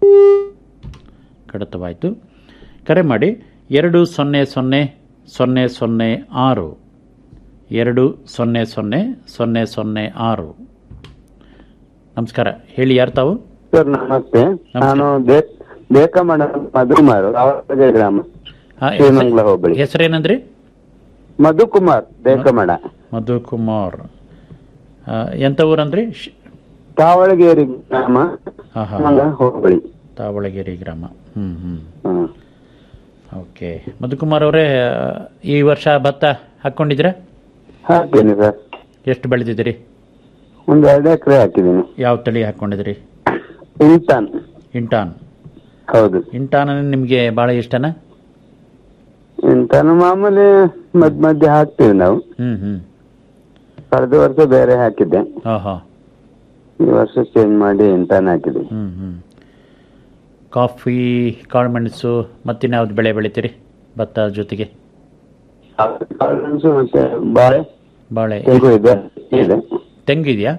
[SPEAKER 3] ಕಡತವಾಯಿತು ಕರೆ ಮಾಡಿ ಎರಡು ಸೊನ್ನೆ ಸೊನ್ನೆ ಸೊನ್ನೆ ಸೊನ್ನೆ ಆರು ಎರಡು ಸೊನ್ನೆ ಸೊನ್ನೆ ಸೊನ್ನೆ ಸೊನ್ನೆ ಆರು ನಮಸ್ಕಾರ ಹೇಳಿ ಯಾರು ತಾವು
[SPEAKER 5] ಸರ್ ನಮಸ್ತೆ ನಾನು ದೇ- ದೇಕಮಣ ಮಧುಕುಮಾರ್ ಅವರಗೆ ಗ್ರಾಮ
[SPEAKER 3] ಹಾ,
[SPEAKER 5] ಶ್ರೀಮಂಗಲ ಹೋಬಳಿ
[SPEAKER 3] ಹೆಸರೇನಂದ್ರಿ
[SPEAKER 5] ಮಧುಕುಮಾರ್ ದೇಕಮಣ
[SPEAKER 3] ಮಧುಕುಮಾರ್ ಆ, ಎಂತ ಊರಂದ್ರಿ ಶ್-
[SPEAKER 5] ತಾವಳಗೇರಿ ಗ್ರಾಮ
[SPEAKER 3] ಹಾ ಹಾ
[SPEAKER 5] ಶ್ರೀಮಂಗಲ ಹೋಬಳಿ
[SPEAKER 3] ತಾವಳಗೇರಿ ಗ್ರಾಮ ಹ್ಮ್ ಹ್ಮ್
[SPEAKER 5] ಹ್ಮ್.
[SPEAKER 3] ಓಕೆ ಮಧುಕುಮಾರ್ ಅವರೇ ಆ, ಈ ವರ್ಷ ಭತ್ತ ಹಾಕ್ಕೊಂಡಿದ್ದೀರಾ
[SPEAKER 5] ಹಾಕ್ತೀನಿ ಸರ್
[SPEAKER 3] ಎಷ್ಟು ಬೆಳೆದಿದ್ದೀರಿ
[SPEAKER 5] ಒಂದು ಎರಡು ಎಕರೆ ಹಾಕಿದ್ದೀನಿ
[SPEAKER 3] ಯಾವ ತಳಿ ಹಾಕ್ಕೊಂಡಿದ್ದೀರಿ
[SPEAKER 5] ಇಂತಾನ್
[SPEAKER 3] ಇಂಟಾನ್
[SPEAKER 5] ಹೌದು
[SPEAKER 3] ಇಂಟಾನ್ ನಿಮಗೆ ಭಾಳ ಇಷ್ಟನಾ
[SPEAKER 5] ಇಂತಾನು ಮಾಮೂಲಿ ಮಧ್ಯ ಮಧ್ಯೆ ಹಾಕ್ತೀವಿ ನಾವು
[SPEAKER 3] ಹ್ಮ್ ಹ್ಮ್
[SPEAKER 5] ಕಳೆದ ವರ್ಷ ಬೇರೆ ಹಾಕಿದ್ದೆ
[SPEAKER 3] ಹಾ ಹಾ
[SPEAKER 5] ಈ ವರ್ಷ ಚೇಂಜ್ ಮಾಡಿ ಇಂತಾನ್ ಹಾಕಿದ್ದೀನಿ
[SPEAKER 3] ಹ್ಮ್ ಹ್ಮ್ ಕಾಫಿ ಕಾಳುಮೆಣಸು ಮತ್ತಿನ್ಯಾವ್ದು ಬೆಳೆ ಬೆಳಿತೀರಿ ಭತ್ತ ಜೊತೆಗೆ
[SPEAKER 5] ಕಾಳುಮೆಣಸು ಮತ್ತೆ ಬಾಳೆ
[SPEAKER 3] ಬಾಳೆ
[SPEAKER 5] ತೆಂಗು ಇದೆ ಇದೆ
[SPEAKER 3] ತೆಂಗು ಇದೆಯಾ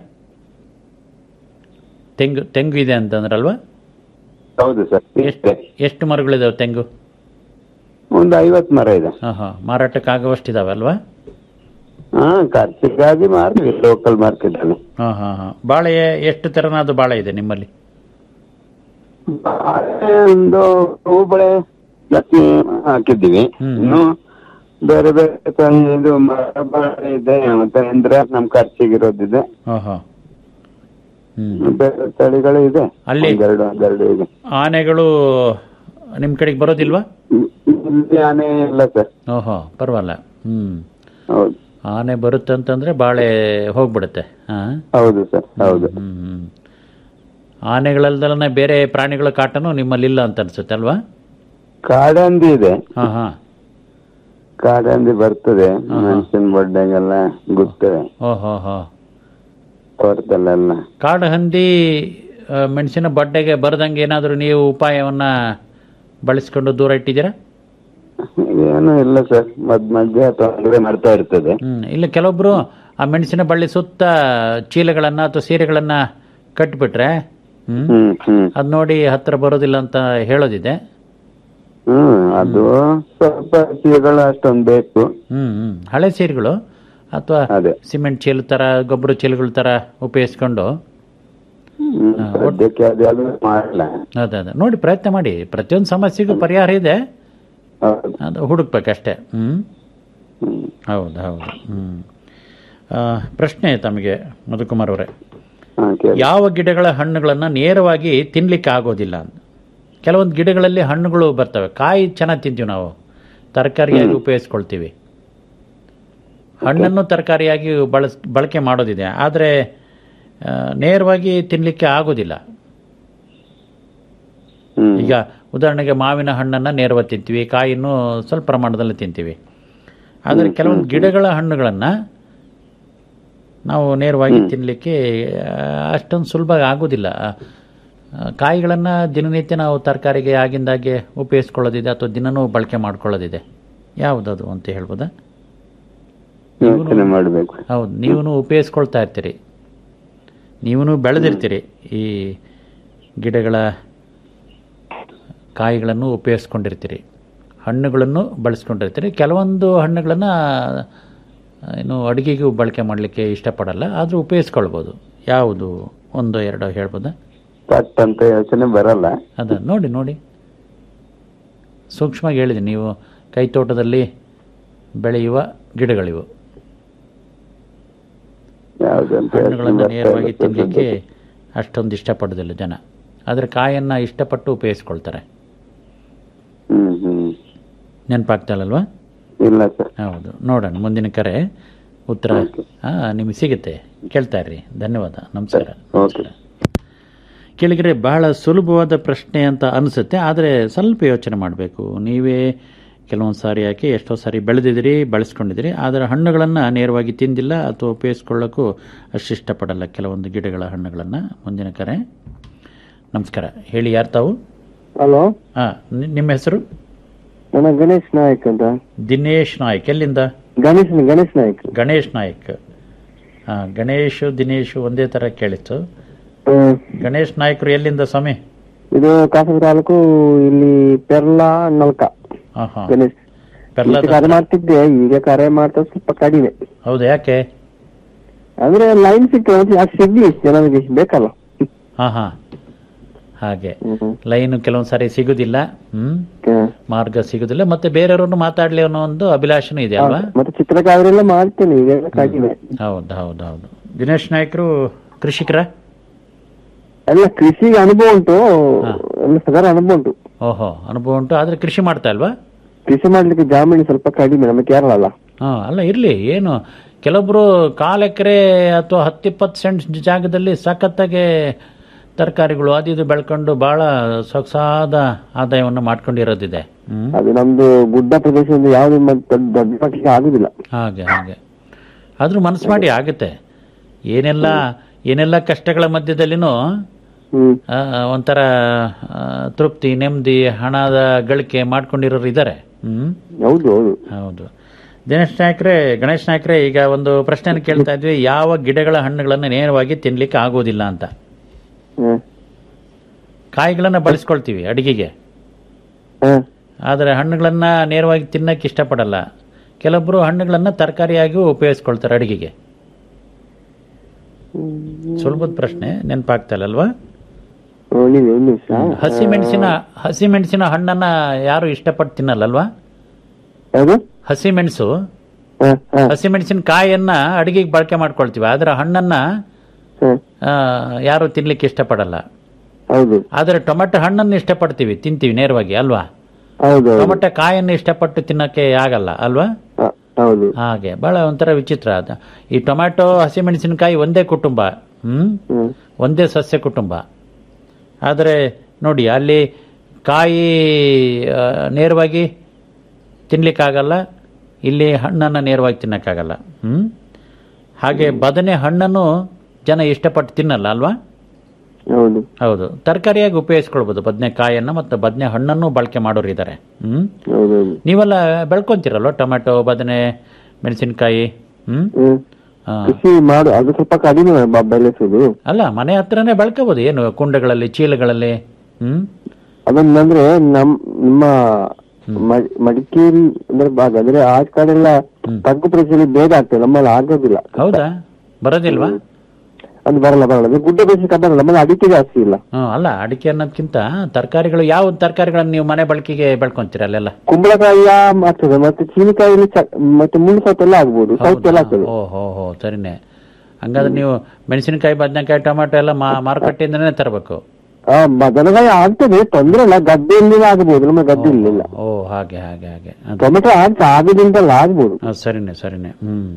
[SPEAKER 3] ತೆಂಗು ತೆಂಗು ಇದೆ ಅಂತಂದ್ರಲ್ವಾ
[SPEAKER 5] ಹೌದು ಸರ್
[SPEAKER 3] ಎಷ್ಟು ಎಷ್ಟು ಮರಗಳಿದಾವೆ ತೆಂಗು
[SPEAKER 5] ಒಂದು ಐವತ್ತು ಮರ ಇದೆ
[SPEAKER 3] ಹಾಂ ಹಾಂ ಮಾರಾಟಕ್ಕಾಗುವಷ್ಟಿದಾವೆ ಅಲ್ವಾ
[SPEAKER 5] ಹಾ ಖರ್ಚಿಗಾಗಿ ಮಾರ್ತೀವಿ ಲೋಕಲ್ ಮಾರ್ಕೆಟ್ ಅಲ್ಲಿ
[SPEAKER 3] ಹಾಂ ಹಾಂ ಹಾಂ ಬಾಳೆ ಎಷ್ಟು ತೆರನಾದ ಬಾಳೆ ಇದೆ ನಿಮ್ಮಲ್ಲಿ
[SPEAKER 5] ಬಾಳೆ ಒಂದು ಹೂಬಳೆ ಜಾಸ್ತಿ ಹಾಕಿದ್ದೀವಿ
[SPEAKER 3] ಹ್ಮ್.
[SPEAKER 5] ಇನ್ನು ಬೇರೆ ಬೇರೆ ತ- ಇದು ಮರ ಬಾಳೆ ಇದೆ ಮತ್ತೆ ಅಂದ್ರೆ ನಮ್ ಖರ್ಚಿಗಿರೋದಿದೆ
[SPEAKER 3] ಹಾಂ ಹಾಂ ಹ್ಞೂ
[SPEAKER 5] ಬೇರೆ ತಳಿಗಳು ಇದೆ
[SPEAKER 3] ಅಲ್ಲಿ?
[SPEAKER 5] ಒಂದೆರಡು ಒಂದೆರಡು ಇದೆ
[SPEAKER 3] ಆನೆಗಳು ನಿಮ್ಮ ಕಡೆಗೆ ಬರೋದಿಲ್ವಾ
[SPEAKER 5] ಇಲ್ಲಿ ಆನೆ ಇಲ್ಲ ಸರ್
[SPEAKER 3] ಓಹೋ ಪರವಾಗಿಲ್ಲ ಹ್ಞೂ
[SPEAKER 5] ಹೌದು
[SPEAKER 3] ಆನೆ ಬರುತ್ತೆ ಅಂತಂದ್ರೆ ಬಾಳೆ ಹೋಗ್ಬಿಡುತ್ತೆ ಹಾಂ
[SPEAKER 5] ಹೌದು ಸರ್ ಹೌದು
[SPEAKER 3] ಹ್ಮ್ ಹ್ಮ್. ಆನೆಗಳಲ್ದಲನೆ ಬೇರೆ ಪ್ರಾಣಿಗಳ ಕಾಟನು ನಿಮ್ಮಲ್ಲಿ ಇಲ್ಲ ಅಂತ ಅನ್ಸುತ್ತೆ ಅಲ್ವಾ
[SPEAKER 5] ಕಾಡಂದಿ ಇದೆ
[SPEAKER 3] ಹಾ ಹಾ
[SPEAKER 5] ಕಾಡಂದಿ ಬರ್ತದೆ
[SPEAKER 3] ಹಾ.
[SPEAKER 5] ಮೆಣಸಿನ ಬಡ್ಡೆಗೆಲ್ಲ ಗುರ್ತದೆ
[SPEAKER 3] ಓಹೋ ಹೋ
[SPEAKER 5] ತೋಟದಲ್ಲೆಲ್ಲ
[SPEAKER 3] ಕಾಡು ಹಂದಿ ಆ, ಮೆಣಸಿನ ಬಡ್ಡೆಗೆ ಬರದಂಗೆ ಏನಾದರೂ ನೀವು ಉಪಾಯವನ್ನ ಬಳಸ್ಕೊಂಡು ದೂರ ಇಟ್ಟಿದ್ದೀರಾ
[SPEAKER 5] ಏನು ಇಲ್ಲ ಸರ್ ಮಧ್ಯ ಮಧ್ಯ ತೊಂದರೆ ಮಾಡ್ತಾ ಇರ್ತದೆ
[SPEAKER 3] ಹ್ಮ್ ಇಲ್ಲ ಕೆಲವೊಬ್ರು ಆ ಮೆಣಸಿನ ಬಳ್ಳಿ ಸುತ್ತ ಚೀಲಗಳನ್ನ ಅಥವಾ ಸೀರೆಗಳನ್ನ ಕಟ್ಬಿಟ್ರೆ ಹ್ಮ್
[SPEAKER 5] ಹ್ಮ್ ಹ್ಮ್
[SPEAKER 3] ಅದ್ ನೋಡಿ ಹತ್ರ ಬರೋದಿಲ್ಲ ಅಂತ ಹೇಳೋದಿದೆ
[SPEAKER 5] ಹ್ಮ್ ಅದು ಸ್ವಲ್ಪ ಚೀಲಗಳು ಅಷ್ಟೊಂದು ಬೇಕು
[SPEAKER 3] ಹ್ಮ್ ಹ್ಮ್ ಹಳೆ ಸೀರೆಗಳು ಅಥವಾ
[SPEAKER 5] ಅದೇ
[SPEAKER 3] ಸಿಮೆಂಟ್ ಚೀಲ ತರ ಗೊಬ್ಬರ ಚೀಲಗಳ ತರ ಉಪಯೋಗಿಸ್ಕೊಂಡು
[SPEAKER 5] ಹ್ಮ್, ಸದ್ಯಕ್ಕೆ ಅದೆಲ್ಲ ಮಾಡಲ್ಲ
[SPEAKER 3] ಅದೇ ಅದೇ ನೋಡಿ ಪ್ರಯತ್ನ ಮಾಡಿ ಪ್ರತಿಯೊಂದು ಸಮಸ್ಯೆಗೂ ಪರಿಹಾರ ಇದೆ
[SPEAKER 5] ಹೌದು
[SPEAKER 3] ಅದು ಹುಡುಕ್ಬೇಕಷ್ಟೇ ಹ್ಮ್
[SPEAKER 5] ಹ್ಮ್.
[SPEAKER 3] ಹೌದು ಹೌದು ಹ್ಮ್ ಆ, ಪ್ರಶ್ನೆ ತಮಗೆ ಮಧುಕುಮಾರ್ ಅವರೇ
[SPEAKER 5] ಹಾ, ಕೇಳಿ.
[SPEAKER 3] ಯಾವ ಗಿಡಗಳ ಹಣ್ಣುಗಳನ್ನು ನೇರವಾಗಿ ತಿನ್ಲಿಕ್ಕೆ ಆಗೋದಿಲ್ಲ ಅಂತ ಕೆಲವೊಂದು ಗಿಡಗಳಲ್ಲಿ ಹಣ್ಣುಗಳು ಬರ್ತವೆ ಕಾಯಿ ಚೆನ್ನಾಗಿ ತಿಂತೀವಿ ನಾವು ತರಕಾರಿಯಾಗಿ ಉಪಯೋಗಿಸ್ಕೊಳ್ತೀವಿ ಹಣ್ಣನ್ನು ತರಕಾರಿಯಾಗಿ ಬಳಸ್ ಬಳಕೆ ಮಾಡೋದಿದೆ ಆದರೆ ಆ, ನೇರವಾಗಿ ತಿನ್ನಲಿಕ್ಕೆ ಆಗೋದಿಲ್ಲ
[SPEAKER 5] ಹ್ಮ್.
[SPEAKER 3] ಈಗ ಉದಾಹರಣೆಗೆ ಮಾವಿನ ಹಣ್ಣನ್ನು ನೇರವಾಗಿ ತಿಂತೀವಿ ಕಾಯಿಯನ್ನು ಸ್ವಲ್ಪ ಪ್ರಮಾಣದಲ್ಲಿ ತಿಂತೀವಿ ಆದರೆ ಕೆಲವೊಂದು ಗಿಡಗಳ ಹಣ್ಣುಗಳನ್ನು ನಾವು ನೇರವಾಗಿ ತಿನ್ನಲಿಕ್ಕೆ ಅಷ್ಟೊಂದು ಸುಲಭ ಆಗೋದಿಲ್ಲ ಕಾಯಿಗಳನ್ನು ದಿನನಿತ್ಯ ನಾವು ತರಕಾರಿಗೆ ಆಗಿಂದಾಗೆ ಉಪಯೋಗಿಸ್ಕೊಳ್ಳೋದಿದೆ ಅಥವಾ ದಿನನೂ ಬಳಕೆ ಮಾಡ್ಕೊಳ್ಳೋದಿದೆ ಯಾವುದದು ಅಂತ ಹೇಳ್ಬೋದಾ
[SPEAKER 5] ಯೋಚನೆ ಮಾಡ್ಬೇಕು
[SPEAKER 3] ಹೌದು ನೀವೂ ಉಪಯೋಗಿಸ್ಕೊಳ್ತಾ ಇರ್ತೀರಿ ನೀವೂ ಬೆಳೆದಿರ್ತೀರಿ ಈ ಗಿಡಗಳ ಕಾಯಿಗಳನ್ನು ಉಪಯೋಗಿಸ್ಕೊಂಡಿರ್ತೀರಿ ಹಣ್ಣುಗಳನ್ನು ಬಳಸ್ಕೊಂಡಿರ್ತೀರಿ ಕೆಲವೊಂದು ಹಣ್ಣುಗಳನ್ನು ಏನು ಅಡುಗೆಗೂ ಬಳಕೆ ಮಾಡಲಿಕ್ಕೆ ಇಷ್ಟಪಡಲ್ಲ ಆದರೂ ಉಪಯೋಗಿಸ್ಕೊಳ್ಬೋದು ಯಾವುದು ಒಂದು ಎರಡು ಹೇಳ್ಬೋದಾ
[SPEAKER 5] ಪಟ್ ಅಂತ ಯೋಚನೆ ಬರಲ್ಲ
[SPEAKER 3] ಅದ ನೋಡಿ ನೋಡಿ ಸೂಕ್ಷ್ಮವಾಗಿ ಹೇಳಿದೆ ನೀವು ಕೈ ತೋಟದಲ್ಲಿ ಬೆಳೆಯುವ ಗಿಡಗಳಿವು
[SPEAKER 5] ಯಾವ್ದಂತ
[SPEAKER 3] ಹಣ್ಣುಗಳನ್ನು
[SPEAKER 5] ಯೋಚನೆ
[SPEAKER 3] ನೇರವಾಗಿ
[SPEAKER 5] ಬರ್ತಾ ಇಲ್ಲ
[SPEAKER 3] ತಿನ್ನಲಿಕ್ಕೆ ಅಷ್ಟೊಂದು ಇಷ್ಟಪಡೋದಿಲ್ಲ ಜನ ಆದರೆ ಕಾಯನ್ನು ಇಷ್ಟಪಟ್ಟು ಉಪಯೋಗಿಸ್ಕೊಳ್ತಾರೆ
[SPEAKER 5] ಹ್ಮ್ ಹ್ಮ್
[SPEAKER 3] ನೆನಪಾಗ್ತಲ್ಲಲ್ವಾ
[SPEAKER 5] ಇಲ್ಲ ಸರ್
[SPEAKER 3] ಹೌದು ನೋಡೋಣ ಮುಂದಿನ ಕರೆ ಉತ್ತರ ಹಾಂ ನಿಮಗೆ ಸಿಗುತ್ತೆ ಕೇಳ್ತಾ ಇರ್ರಿ ಧನ್ಯವಾದ ನಮಸ್ಕಾರ
[SPEAKER 5] ಓಕೆ
[SPEAKER 3] ಕೇಳಿದರೆ ಬಹಳ ಸುಲಭವಾದ ಪ್ರಶ್ನೆ ಅಂತ ಅನಿಸುತ್ತೆ ಆದರೆ ಸ್ವಲ್ಪ ಯೋಚನೆ ಮಾಡಬೇಕು ನೀವೇ ಕೆಲವೊಂದು ಸಾರಿ ಹಾಕಿ ಎಷ್ಟೋ ಸಾರಿ ಬೆಳೆದಿದ್ದೀರಿ ಬಳಸ್ಕೊಂಡಿದ್ದೀರಿ ಆದರೆ ಹಣ್ಣುಗಳನ್ನು ನೇರವಾಗಿ ತಿಂದಿಲ್ಲ ಅಥವಾ ಉಪಯೋಗಿಸ್ಕೊಳ್ಳೋಕ್ಕೂ ಅಷ್ಟು ಇಷ್ಟಪಡಲ್ಲ ಕೆಲವೊಂದು ಗಿಡಗಳ ಹಣ್ಣುಗಳನ್ನು ಮುಂದಿನ ಕರೆ ನಮಸ್ಕಾರ ಹೇಳಿ ಯಾರು ತಾವು
[SPEAKER 5] ಹಲೋ
[SPEAKER 3] ಹಾಂ ನಿಮ್ಮ ಹೆಸರು
[SPEAKER 5] ನನ್ನ ಗಣೇಶ್ ನಾಯಕ್ ಅಂತ
[SPEAKER 3] ದಿನೇಶ್ ನಾಯ್ಕ್ ಎಲ್ಲಿಂದ
[SPEAKER 5] ಗಣೇಶ್ ಗಣೇಶ್ ನಾಯಕ್
[SPEAKER 3] ಗಣೇಶ್ ನಾಯ್ಕ್ ಹಾಂ ಗಣೇಶ್ ದಿನೇಶ್ ಒಂದೇ ಥರ ಕೇಳಿತ್ತು
[SPEAKER 5] ಹ್ಮ್.
[SPEAKER 3] ಗಣೇಶ್ ನಾಯ್ಕರು ಎಲ್ಲಿಂದ ಸ್ವಾಮಿ
[SPEAKER 5] ಇದು ಕಾಸರಗೋಡು ತಾಲೂಕು ಇಲ್ಲಿ ಪೆರ್ಲಾ ನಲ್ಕ
[SPEAKER 3] ಹಾಂ ಹಾಂ
[SPEAKER 5] ಗಣೇಶ್
[SPEAKER 3] ಪೆರ್ಲಾ
[SPEAKER 5] ಮುಂಚೆ ಕರೆ ಮಾಡ್ತಿದ್ದೆ ಈಗ ಕರೆ ಮಾಡ್ತಾ ಸ್ವಲ್ಪ ಕಡಿಮೆ
[SPEAKER 3] ಹೌದು ಯಾಕೆ
[SPEAKER 5] ಅಂದ್ರೆ ಲೈನ್ ಸಿಕ್ಕ ಯಾಕೆ ಸಿಗ್ಲಿ ಜನರಿಗೆ ಬೇಕಲ್ಲ
[SPEAKER 3] ಹಾಂ ಹಾಂ ಹಾಗೆ
[SPEAKER 5] ಹ್ಮ್.
[SPEAKER 3] ಲೈನ್ ಕೆಲವೊಂದು ಸಾರಿ ಸಿಗುದಿಲ್ಲ ಹ್ಮ್
[SPEAKER 5] ಹ್ಮ್.
[SPEAKER 3] ಮಾರ್ಗ ಸಿಗುದಿಲ್ಲ ಮತ್ತೆ ಬೇರೆಯವ್ರನ್ನು ಮಾತಾಡ್ಲಿ ಅನ್ನೋ ಒಂದು ಅಭಿಲಾಷಣೆ ಇದೆ ಅಲ್ವಾ
[SPEAKER 5] ಮತ್ತೆ ಚಿತ್ರಕಾವರೆಲ್ಲ ಮಾಡ್ತೇನೆ ಈಗ ಕಡಿಮೆ
[SPEAKER 3] ಹೌದು ಹೌದು ಹೌದು ದಿನೇಶ್ ನಾಯ್ಕರು ಕೃಷಿಕರ
[SPEAKER 5] ಎಲ್ಲ ಕೃಷಿಗೆ ಅನುಭವ ಉಂಟು ಎಲ್ಲ ಸದರ ಅನುಭವ ಉಂಟು
[SPEAKER 3] ಓಹೋ ಅನುಭವ ಉಂಟು ಆದ್ರೆ ಕೃಷಿ ಮಾಡ್ತಾ ಇಲ್ವಾ
[SPEAKER 5] ಕೃಷಿ ಮಾಡ್ಲಿಕ್ಕೆ ಜಾಮೀನು ಸ್ವಲ್ಪ ಕಡಿಮೆ ನಮ್ಮ ಕೇರಳ ಅಲ್ಲ
[SPEAKER 3] ಹಾ ಅಲ್ಲ ಇರ್ಲಿ ಏನು ಕೆಲವೊಬ್ರು ಕಾಲ್ ಎಕರೆ ಅಥವಾ ಹತ್ತಿಪ್ಪತ್ತು ಸೆಂಟ್ ಜಾಗದಲ್ಲಿ ಸಖತ್ತಾಗೆ ತರಕಾರಿಗಳು ಅದು ಇದು ಬೆಳ್ಕೊಂಡು ಬಹಳ ಸೊಗಸಾದ ಆದಾಯವನ್ನು ಮಾಡ್ಕೊಂಡಿರೋದಿದೆ ಹ್ಮ್
[SPEAKER 5] ಅದು ನಮ್ದು ಗುಡ್ಡ ಪ್ರದೇಶದಿಂದ ಯಾವ್ದು ಮ- ದೊಡ್ಡ ದೊಡ್ಡ ಮಟ್ಟಿಗೆ ಆಗುದಿಲ್ಲ
[SPEAKER 3] ಹಾಗೆ ಹಾಗೆ ಆದ್ರೂ ಮನಸ್ಸು ಮಾಡಿ ಆಗುತ್ತೆ ಏನೆಲ್ಲ ಏನೆಲ್ಲ ಕಷ್ಟಗಳ ಮಧ್ಯದಲ್ಲಿನೂ
[SPEAKER 5] ಹ್ಮ್
[SPEAKER 3] ಆ, ಒಂಥರ ಆ, ತೃಪ್ತಿ ನೆಮ್ಮದಿ ಹಣದ ಗಳಿಕೆ ಮಾಡ್ಕೊಂಡಿರೋರು ಇದ್ದಾರೆ ಹ್ಮ್
[SPEAKER 5] ಹೌದು ಹೌದು
[SPEAKER 3] ಹೌದು ದಿನೇಶ್ ನಾಯ್ಕರೇ ಗಣೇಶ್ ನಾಯ್ಕರೇ ಈಗ ಒಂದು ಪ್ರಶ್ನೆಯನ್ನು ಕೇಳ್ತಾ ಇದ್ವಿ ಯಾವ ಗಿಡಗಳ ಹಣ್ಣುಗಳನ್ನು ನೇರವಾಗಿ ತಿನ್ಲಿಕ್ಕೆ ಆಗೋದಿಲ್ಲ ಅಂತ
[SPEAKER 5] ಹ್ಮ್
[SPEAKER 3] ಕಾಯಿಗಳನ್ನ ಬಳಸ್ಕೊಳ್ತೀವಿ ಅಡಿಗೆಗೆ
[SPEAKER 5] ಹ್ಮ್
[SPEAKER 3] ಆದರೆ ಹಣ್ಣುಗಳನ್ನ ನೇರವಾಗಿ ತಿನ್ನಕ್ಕೆ ಇಷ್ಟಪಡಲ್ಲ ಕೆಲವೊಬ್ರು ಹಣ್ಣುಗಳನ್ನ ತರಕಾರಿಯಾಗಿಯೂ ಉಪಯೋಗಿಸ್ಕೊಳ್ತಾರೆ ಅಡಿಗೆಗೆ ಸುಲಭದ ಪ್ರಶ್ನೆ ನೆನಪಾಗ್ತಾ ಇಲ್ಲ ಅಲ್ವಾ
[SPEAKER 5] ಹ್ಮ್, ನೀವು ಒಂದು ನಿಮಿಷ
[SPEAKER 3] ಹಸಿ ಮೆಣಸಿನ ಹಸಿ ಮೆಣಸಿನ ಹಣ್ಣನ್ನ ಯಾರು ಇಷ್ಟಪಟ್ಟು ತಿನ್ನಲ್ಲಲ್ವಾ
[SPEAKER 5] ಯಾವುದು
[SPEAKER 3] ಹಸಿ ಮೆಣಸು
[SPEAKER 5] ಹ್ಮ್ ಹ್ಮ್
[SPEAKER 3] ಹಸಿ ಮೆಣಸಿನ ಕಾಯನ್ನ ಅಡಿಗೆಗೆ ಬಳಕೆ ಮಾಡ್ಕೊಳ್ತೀವಿ ಆದ್ರೆ ಹಣ್ಣನ್ನ
[SPEAKER 5] ಹ್ಮ್
[SPEAKER 3] ಆ, ಯಾರು ತಿನ್ಲಿಕ್ಕೆ ಇಷ್ಟಪಡಲ್ಲ
[SPEAKER 5] ಹೌದು
[SPEAKER 3] ಆದರೆ ಟೊಮೆಟೊ ಹಣ್ಣನ್ನು ಇಷ್ಟಪಡ್ತೀವಿ ತಿಂತೀವಿ ನೇರವಾಗಿ ಅಲ್ವಾ
[SPEAKER 5] ಹೌದು ಹೌದು
[SPEAKER 3] ಟೊಮೆಟೊ ಕಾಯನ್ನು ಇಷ್ಟಪಟ್ಟು ತಿನ್ನಕ್ಕೆ ಆಗಲ್ಲ ಅಲ್ವಾ
[SPEAKER 5] ಹ, ಹೌದು
[SPEAKER 3] ಹಾಗೆ ಬಹಳ ಒಂಥರ ವಿಚಿತ್ರ ಅದು ಈ ಟೊಮ್ಯಾಟೊ ಹಸಿಮೆಣಸಿನಕಾಯಿ ಒಂದೇ ಕುಟುಂಬ ಹ್ಮ್
[SPEAKER 5] ಹ್ಮ್
[SPEAKER 3] ಒಂದೇ ಸಸ್ಯ ಕುಟುಂಬ ಆದರೆ ನೋಡಿ ಅಲ್ಲಿ ಕಾಯಿ ಆ, ನೇರವಾಗಿ ತಿನ್ಲಿಕ್ಕಾಗಲ್ಲ ಇಲ್ಲಿ ಹಣ್ಣನ್ನು ನೇರವಾಗಿ ತಿನ್ನಕ್ಕಾಗಲ್ಲ ಹ್ಮ್ ಹಾಗೆ ಬದನೆ ಹಣ್ಣನ್ನು ಜನ ಇಷ್ಟಪಟ್ಟು ತಿನ್ನಲ್ಲ ಅಲ್ವಾ
[SPEAKER 5] ಹೌದು
[SPEAKER 3] ಹೌದು ತರಕಾರಿಯಾಗಿ ಉಪಯೋಗಿಸ್ಕೊಳ್ಬೋದು ಬದನೆಕಾಯನ್ನು ಮತ್ತು ಬದನೆ ಹಣ್ಣನ್ನು ಬಳಕೆ ಮಾಡೋರು ಇದ್ದಾರೆ ಹ್ಮ್
[SPEAKER 5] ಹೌದು ಹೌದು
[SPEAKER 3] ನೀವೆಲ್ಲ ಬೆಳ್ಕೊಂತೀರಲ್ವ ಟೊಮೆಟೊ ಬದನೆ ಮೆಣಸಿನಕಾಯಿ ಹ್ಮ್
[SPEAKER 5] ಹ್ಮ್
[SPEAKER 3] ಆ,
[SPEAKER 5] ಕೃಷಿ ಮಾಡು ಅದು ಸ್ವಲ್ಪ ಕಡಿಮೆ ಬ- ಬೆಳೆಸುದು
[SPEAKER 3] ಅಲ್ಲ ಮನೆ ಹತ್ರನೇ ಬೆಳ್ಕೋಬಹುದು ಏನು ಕುಂಡಗಳಲ್ಲಿ ಚೀಲಗಳಲ್ಲಿ ಹ್ಮ್
[SPEAKER 5] ಅದನ್ನಂದ್ರೆ ನಮ್ ನಿಮ್ಮ ಮ- ಮಡಿಕೇರಿ ಅಂದ್ರೆ ಭಾಗ ಅಂದ್ರೆ ಆ ಕಡೆ ಎಲ್ಲ ತಗ್ಗು ಪ್ರದೇಶದಲ್ಲಿ ಬೇಗ ಆಗ್ತದೆ ನಮ್ಮಲ್ಲಿ ಆಗೋದಿಲ್ಲ
[SPEAKER 3] ಹೌದಾ ಬರೋದಿಲ್ವಾ
[SPEAKER 5] ಅದು ಬರಲ್ಲ ಬರಲ್ಲ ಅದು ಗುಡ್ಡ ಪ್ರದೇಶಕ್ಕೆ ಬರಲ್ಲ ನಮ್ಮಲ್ಲಿ ಅಡಿಕೆ ಜಾಸ್ತಿ ಇಲ್ಲ
[SPEAKER 3] ಹ್ಮ್ ಅಲ್ಲ ಅಡಿಕೆ ಅನ್ನೋದಕ್ಕಿಂತ ತರಕಾರಿಗಳು ಯಾವ ತರಕಾರಿಗಳನ್ನ ನೀವು ಮನೆ ಬಳಕೆಗೆ ಬೆಳ್ಕೊಂತೀರ ಅಲ್ಲೆಲ್ಲ
[SPEAKER 5] ಕುಂಬಳಕಾಯಿ ಆಗ್ತದೆ ಮತ್ತೆ ಚೀನಿಕಾಯಿ ಮತ್ತೆ ಮುಳ್ಳು ಸೌತೆ ಎಲ್ಲ ಆಗ್ಬೋದು ಸೌತೆ ಎಲ್ಲ ಆಗ್ತದೆ
[SPEAKER 3] ಓ ಹೋ ಹೋ ಸರಿನೇ ಹಂಗಾದ್ರೆ ನೀವು ಮೆಣಸಿನಕಾಯಿ ಬದನೆಕಾಯಿ ಟೊಮೆಟೊ ಎಲ್ಲ ಮಾ- ಮಾರುಕಟ್ಟೆಯಿಂದನೇ ತರಬೇಕು
[SPEAKER 5] ಆ ಬದನೆಕಾಯಿ ಆಗ್ತದೆ ತೊಂದ್ರೆ ಇಲ್ಲ ಗದ್ದೆಯಲ್ಲಿ ಆಗ್ಬೋದು ನಮ್ಮ ಗದ್ದೆ ಇಲ್ಲ
[SPEAKER 3] ಓ ಹಾಗೆ ಹಾಗೆ ಹಾಗೆ ಅದು
[SPEAKER 5] ಟೊಮೆಟೊ ಆಗ್ತದೆ ಆಗದಿಂದಲ್ಲ ಆಗ್ಬೋದು
[SPEAKER 3] ಅದು ಸರಿನೇ ಸರಿನೇ ಹ್ಮ್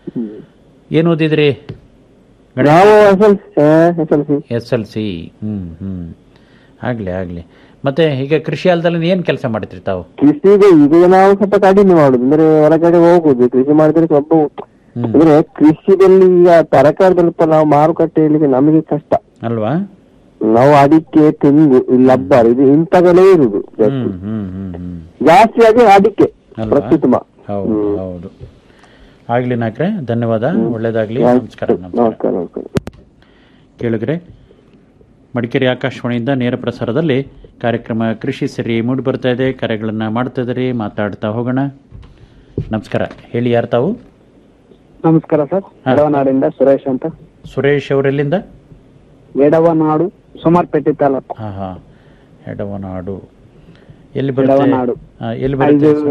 [SPEAKER 3] ಏನು ಓದಿದ್ರಿ
[SPEAKER 5] ನಾವು S L S L C
[SPEAKER 3] S L C ಹ್ಮ್ ಹ್ಮ್ ಆಗ್ಲಿ ಆಗ್ಲಿ ಮತ್ತೆ ಈಗ ಕೃಷಿ ಅಲ್ದಲ್ಲಿ ಏನ್ ಕೆಲಸ ಮಾಡ್ತೀರಿ ತಾವು
[SPEAKER 5] ಕೃಷಿಗೆ ಈಗ ನಾವು ಸ್ವಲ್ಪ ಕಡಿಮೆ ಮಾಡುದು ಅಂದ್ರೆ ಹೊರಗಡೆ ಹೋಗುದು ಕೃಷಿ ಮಾಡಿದ್ರೆ ಸ್ವಲ್ಪ
[SPEAKER 3] ಹ್ಮ್
[SPEAKER 5] ಅಂದ್ರೆ ಕೃಷಿಯಲ್ಲಿ ಈಗ ತರಕಾರಿ ಸ್ವಲ್ಪ ನಾವು ಮಾರುಕಟ್ಟೆಯಲ್ಲಿ ನಮಗೆ ಕಷ್ಟ
[SPEAKER 3] ಅಲ್ವಾ
[SPEAKER 5] ನಾವು ಅಡಿಕೆ ತೆಂಗು ಈ ಲಬ್ಬರ್ ಇದು ಇಂಥವೆಲ್ಲೇ ಇರುದು ಜಾಸ್ತಿ.
[SPEAKER 3] ಹ್ಮ್ ಹ್ಮ್ ಹ್ಮ್ ಹ್ಮ್
[SPEAKER 5] ಜಾಸ್ತಿಯಾಗಿ ಅಡಿಕೆ
[SPEAKER 3] ಅಲ್ವಾ?
[SPEAKER 5] ಪ್ರತ್ಯುತ್ತಮ
[SPEAKER 3] ಹೌದು ಹೌದು ಆಗ್ಲಿ ನಾಕ್ರೆ ಧನ್ಯವಾದ ಒಳ್ಳೇದಾಗ್ಲಿ ನಮಸ್ಕಾರ ನಮಸ್ಕಾರ
[SPEAKER 5] ನಮಸ್ಕಾರ ನಮಸ್ಕಾರ
[SPEAKER 3] ಕೇಳಿದ್ರೆ ಮಡಿಕೇರಿ ಆಕಾಶವಾಣಿಯಿಂದ ನೇರ ಪ್ರಸಾರದಲ್ಲಿ ಕಾರ್ಯಕ್ರಮ ಕೃಷಿ ಸಿರಿ ಮೂಡಿ ಬರ್ತಾ ಇದೆ ಕರೆಗಳನ್ನ ಮಾಡ್ತಾ ಇದ್ದೀರಿ ಮಾತಾಡ್ತಾ ಹೋಗೋಣ ನಮಸ್ಕಾರ ಹೇಳಿ ಯಾರು ತಾವು
[SPEAKER 6] ನಮಸ್ಕಾರ ಸರ್
[SPEAKER 3] ಹಾ.
[SPEAKER 6] ಎಡವನಾಡಿಂದ ಸುರೇಶ್ ಅಂತ
[SPEAKER 3] ಸುರೇಶ್ ಅವರೆಲ್ಲಿಂದ
[SPEAKER 6] ಎಡವನಾಡು ಸುಮಾರ್ಪೇಟೆ ತಾಲೂಕು
[SPEAKER 3] ಹಾ ಹಾ ಎಡವನಾಡು ಎಲ್ಲಿ ಬರುತ್ತೆ
[SPEAKER 6] ಎಡವನಾಡು.
[SPEAKER 3] ಹಾ, ಎಲ್ಲಿ ಬರುತ್ತೆ
[SPEAKER 6] ಇದು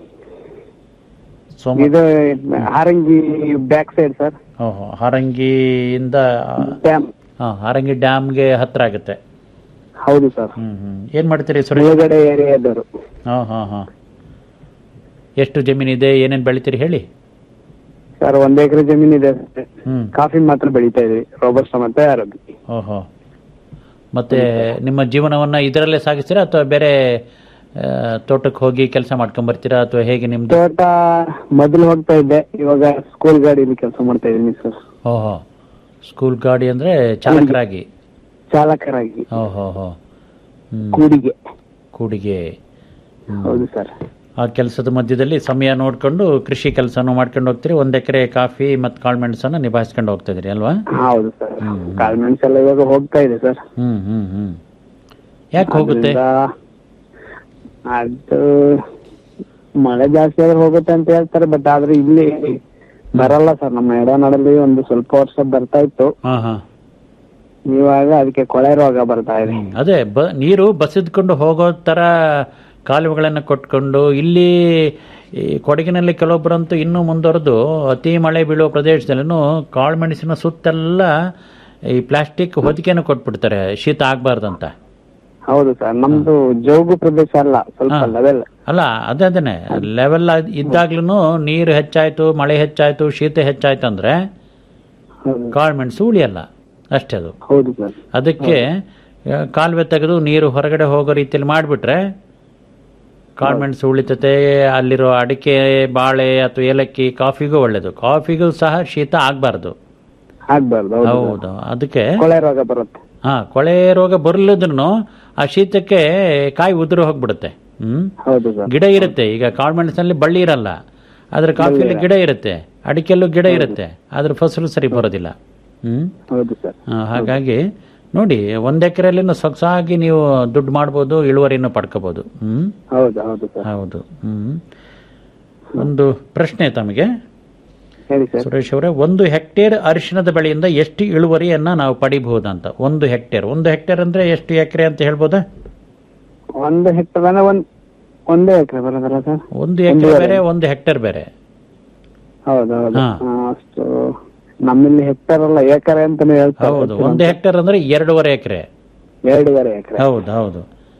[SPEAKER 3] ಸೋಮ
[SPEAKER 6] ಇದು ಹಾರಂಗಿ ಬ್ಯಾಕ್ ಸೈಡ್ ಸರ್
[SPEAKER 3] ಓಹೋ ಹಾರಂಗಿಯಿಂದ
[SPEAKER 6] ಡ್ಯಾಮ್
[SPEAKER 3] ಹಾ ಹಾರಂಗಿ ಡ್ಯಾಮ್ಗೆ ಹತ್ರ ಆಗುತ್ತೆ
[SPEAKER 6] ಹೌದು ಸರ್
[SPEAKER 3] ಹ್ಮ್ ಹ್ಮ್ ಏನ್ ಮಾಡ್ತೀರಿ ಸುರೇಶ್
[SPEAKER 6] ಮುಳುಗಡೆ ಏರಿಯಾದವರು
[SPEAKER 3] ಹಾ ಹಾ ಹಾ ಎಷ್ಟು ಜಮೀನಿದೆ ಏನೇನ್ ಬೆಳಿತೀರಿ ಹೇಳಿ
[SPEAKER 6] ಸರ್ ಒಂದ್ ಎಕರೆ ಜಮೀನ್ ಇದೆ
[SPEAKER 3] ಹ್ಮ್
[SPEAKER 6] ಕಾಫಿ ಮಾತ್ರ ಬೆಳಿತಾ ಇದ್ವಿ ರೋಬಸ್ಟ ಮತ್ತೆ ಅರಬಿ
[SPEAKER 3] ಓಹೋ ಮತ್ತೆ ನಿಮ್ಮ ಜೀವನವನ್ನ ಇದರಲ್ಲೇ ಸಾಗಿಸ್ತೀರಾ ಅಥವಾ ಬೇರೆ ಆ, ತೋಟಕ್ಕೆ ಹೋಗಿ ಕೆಲಸ ಮಾಡ್ಕೊಂಬರ್ತೀರಾ ಅಥವಾ ಹೇಗೆ ನಿಮ್ದು
[SPEAKER 6] ತೋಟ ಮೊದಲು ಹೋಗ್ತಾ ಇದ್ದೆ ಇವಾಗ ಸ್ಕೂಲ್ ಗಾಡಿಯಲ್ಲಿ ಕೆಲಸ ಮಾಡ್ತಾ ಇದ್ದೀನಿ ಸರ್
[SPEAKER 3] ಓಹೋ ಸ್ಕೂಲ್ ಗಾಡಿ ಅಂದ್ರೆ ಚಾಲಕರಾಗಿ
[SPEAKER 6] ಚಾಲಕರಾಗಿ
[SPEAKER 3] ಓಹೋ ಹೋ ಹ್ಮ್
[SPEAKER 6] ಕೂಡಿಗೆ
[SPEAKER 3] ಕೂಡಿಗೆ ಹ್ಮ್.
[SPEAKER 6] ಹೌದು ಸರ್
[SPEAKER 3] ಆ ಕೆಲಸದ ಮಧ್ಯದಲ್ಲಿ ಸಮಯ ನೋಡ್ಕೊಂಡು ಕೃಷಿ ಕೆಲಸನೂ ಮಾಡ್ಕೊಂಡು ಹೋಗ್ತೀರಿ ಒಂದ್ ಎಕರೆ ಕಾಫಿ ಮತ್ತು ಕಾಳುಮೆಣಸನ್ನು ನಿಭಾಯಿಸ್ಕೊಂಡು ಹೋಗ್ತಾ ಇದ್ರಿ ಅಲ್ವಾ
[SPEAKER 6] ಹೌದು ಸರ್
[SPEAKER 3] ಹ್ಮ್.
[SPEAKER 6] ಕಾಳ್ಮೆಣ್ಸ್ ಎಲ್ಲ ಇವಾಗ ಹೋಗ್ತಾ ಇದೆ ಸರ್
[SPEAKER 3] ಹ್ಮ್ ಹ್ಮ್ ಹ್ಮ್ ಯಾಕೆ ಹೋಗುತ್ತೆ
[SPEAKER 6] ಅದ್ರಿಂದ ಅದು ಮಳೆ ಜಾಸ್ತಿ ಆದ್ರೆ ಹೋಗುತ್ತೆ ಅಂತ ಹೇಳ್ತಾರೆ ಬಟ್ ಆದ್ರೆ ಇಲ್ಲಿ ಬರಲ್ಲ ಸರ್ ನಮ್ಮ ಎಡನಾಡಲ್ಲಿ ಒಂದು ಸ್ವಲ್ಪ ವರ್ಷ ಬರ್ತಾ ಇತ್ತು
[SPEAKER 3] ಹಾ ಹಾ
[SPEAKER 6] ಇವಾಗ ಅದಕ್ಕೆ ಕೊಳೆ ರೋಗ ಬರ್ತಾ ಇದೆ
[SPEAKER 3] ಹ್ಮ್. ಅದೇ ಬ ನೀರು ಬಸಿದ್ಕೊಂಡು ಹೋಗೋ ತರ ಕಾಲುವೆಗಳನ್ನು ಕೊಟ್ಕೊಂಡು ಇಲ್ಲಿ ಈ ಕೊಡಗಿನಲ್ಲಿ ಕೆಲವೊಬ್ಬರಂತೂ ಇನ್ನೂ ಮುಂದುವರೆದು ಅತಿ ಮಳೆ ಬೀಳುವ ಪ್ರದೇಶದಲ್ಲೂ ಕಾಳುಮೆಣಸಿನ ಸುತ್ತೆಲ್ಲ ಈ ಪ್ಲಾಸ್ಟಿಕ್ ಹೊದಿಕೆಯನ್ನು ಕೊಟ್ಬಿಡ್ತಾರೆ ಶೀತ ಆಗ್ಬಾರ್ದಂತ
[SPEAKER 6] ಹೌದು ಸರ್ ನಮ್ದು ಜೋಗು ಪ್ರದೇಶ ಅಲ್ಲ ಸ್ವಲ್ಪ
[SPEAKER 3] ಹಾ.
[SPEAKER 6] ಲೆವೆಲ್
[SPEAKER 3] ಅಲ್ಲ ಅದೇ ಅದೇನೆ ಲೆವೆಲ್ ಇದ್ದಾಗ್ಲೂ ನೀರು ಹೆಚ್ಚಾಯ್ತು ಮಳೆ ಹೆಚ್ಚಾಯ್ತು ಶೀತ ಹೆಚ್ಚಾಯ್ತು ಅಂದ್ರೆ
[SPEAKER 6] ಹೌದು
[SPEAKER 3] ಕಾಳುಮೆಣಸು ಉಳಿಯಲ್ಲ ಅಷ್ಟೇ ಅದು
[SPEAKER 6] ಹೌದು ಸರ್
[SPEAKER 3] ಅದಕ್ಕೆ ಆ, ಕಾಲುವೆ ತೆಗೆದು ನೀರು ಹೊರಗಡೆ ಹೋಗೋ ರೀತಿಯಲ್ಲಿ ಮಾಡಿಬಿಟ್ರೆ ಕಾಳುಮೆಣಸು ಉಳಿತತೆ ಅಲ್ಲಿರೋ ಅಡಿಕೆ ಬಾಳೆ ಅಥವಾ ಏಲಕ್ಕಿ ಕಾಫಿಗೂ ಒಳ್ಳೇದು ಕಾಫಿಗೂ ಸಹ ಶೀತ ಆಗಬಾರ್ದು
[SPEAKER 6] ಆಗ್ಬಾರ್ದು ಹೌದು ಸರ್.
[SPEAKER 3] ಹೌದು ಅದಕ್ಕೆ
[SPEAKER 6] ಕೊಳೆ ರೋಗ ಬರುತ್ತೆ
[SPEAKER 3] ಹಾ ಕೊಳೆ ರೋಗ ಬರಲಿದ್ರು ಆ ಶೀತಕ್ಕೆ ಕಾಯಿ ಉದುರು ಹೋಗ್ಬಿಡುತ್ತೆ ಹ್ಮ್
[SPEAKER 6] ಹೌದು ಸರ್
[SPEAKER 3] ಗಿಡ ಇರುತ್ತೆ ಈಗ ಕಾಳುಮೆಣಸಿನಲ್ಲಿ ಬಳ್ಳಿ ಇರಲ್ಲ ಆದ್ರೆ ಕಾಫಿಯಲ್ಲಿ ಗಿಡ ಇರುತ್ತೆ ಅಡಿಕೆಯಲ್ಲೂ ಗಿಡ ಇರುತ್ತೆ ಆದ್ರೆ ಫಸಲು ಸರಿ ಬರೋದಿಲ್ಲ ಹ್ಮ್
[SPEAKER 6] ಹೌದು ಸರ್
[SPEAKER 3] ಆ, ಹಾಗಾಗಿ ನೋಡಿ ಒಂದ್ ಎಕರೆಯಲ್ಲಿ ಸೊಗಸಾಗಿ ನೀವು ದುಡ್ಡು ಮಾಡ್ಬೋದು ಇಳುವರಿಯನ್ನು ಪಡ್ಕೋಬಹುದು ಹ್ಮ್
[SPEAKER 6] ಹೌದು ಹೌದು ಸರ್
[SPEAKER 3] ಹೌದು ಹ್ಮ್ ಒಂದು ಪ್ರಶ್ನೆ ತಮಗೆ
[SPEAKER 6] ಹೇಳಿ ಸರ್
[SPEAKER 3] ಸುರೇಶ್ ಅವರೇ ಒಂದು ಹೆಕ್ಟೇರ್ ಅರಿಶಿಣದ ಬೆಳೆಯಿಂದ ಎಷ್ಟು ಇಳುವರಿಯನ್ನ ನಾವು ಪಡಿಬಹುದಂತ ಒಂದು ಹೆಕ್ಟೇರ್ ಒಂದು ಹೆಕ್ಟೇರ್ ಅಂದ್ರೆ ಎಷ್ಟು ಎಕರೆ ಅಂತ ಹೇಳ್ಬೋದಾ
[SPEAKER 6] ಒಂದು ಹೆಕ್ಟರ್ ಅಂದ್ರೆ ಒಂದ್ ಒಂದೇ ಎಕರೆ ಬರೋದಲ್ಲ ಸರ್
[SPEAKER 3] ಒಂದು ಎಕರೆ
[SPEAKER 6] ಒಂದೂವರೆ.
[SPEAKER 3] ಬೇರೆ ಒಂದು ಹೆಕ್ಟೇರ್ ಬೇರೆ
[SPEAKER 6] ಹೌದು ಹೌದು
[SPEAKER 3] ಹಾ.
[SPEAKER 6] ಹಾ, ಅಷ್ಟು ನಮ್ಮಲ್ಲಿ ಹೆಕ್ಟರ್ ಅಲ್ಲ ಎಕರೆ ಅಂತಾನೆ ಹೇಳ್ತಾರೆ
[SPEAKER 3] ಹೌದು ಒಂದು ಹೆಕ್ಟೇರ್ ಅಂದ್ರೆ ಎರಡೂವರೆ ಎಕರೆ
[SPEAKER 6] ಎರಡೂವರೆ ಎಕರೆ
[SPEAKER 3] ಹೌದು ಹೌದು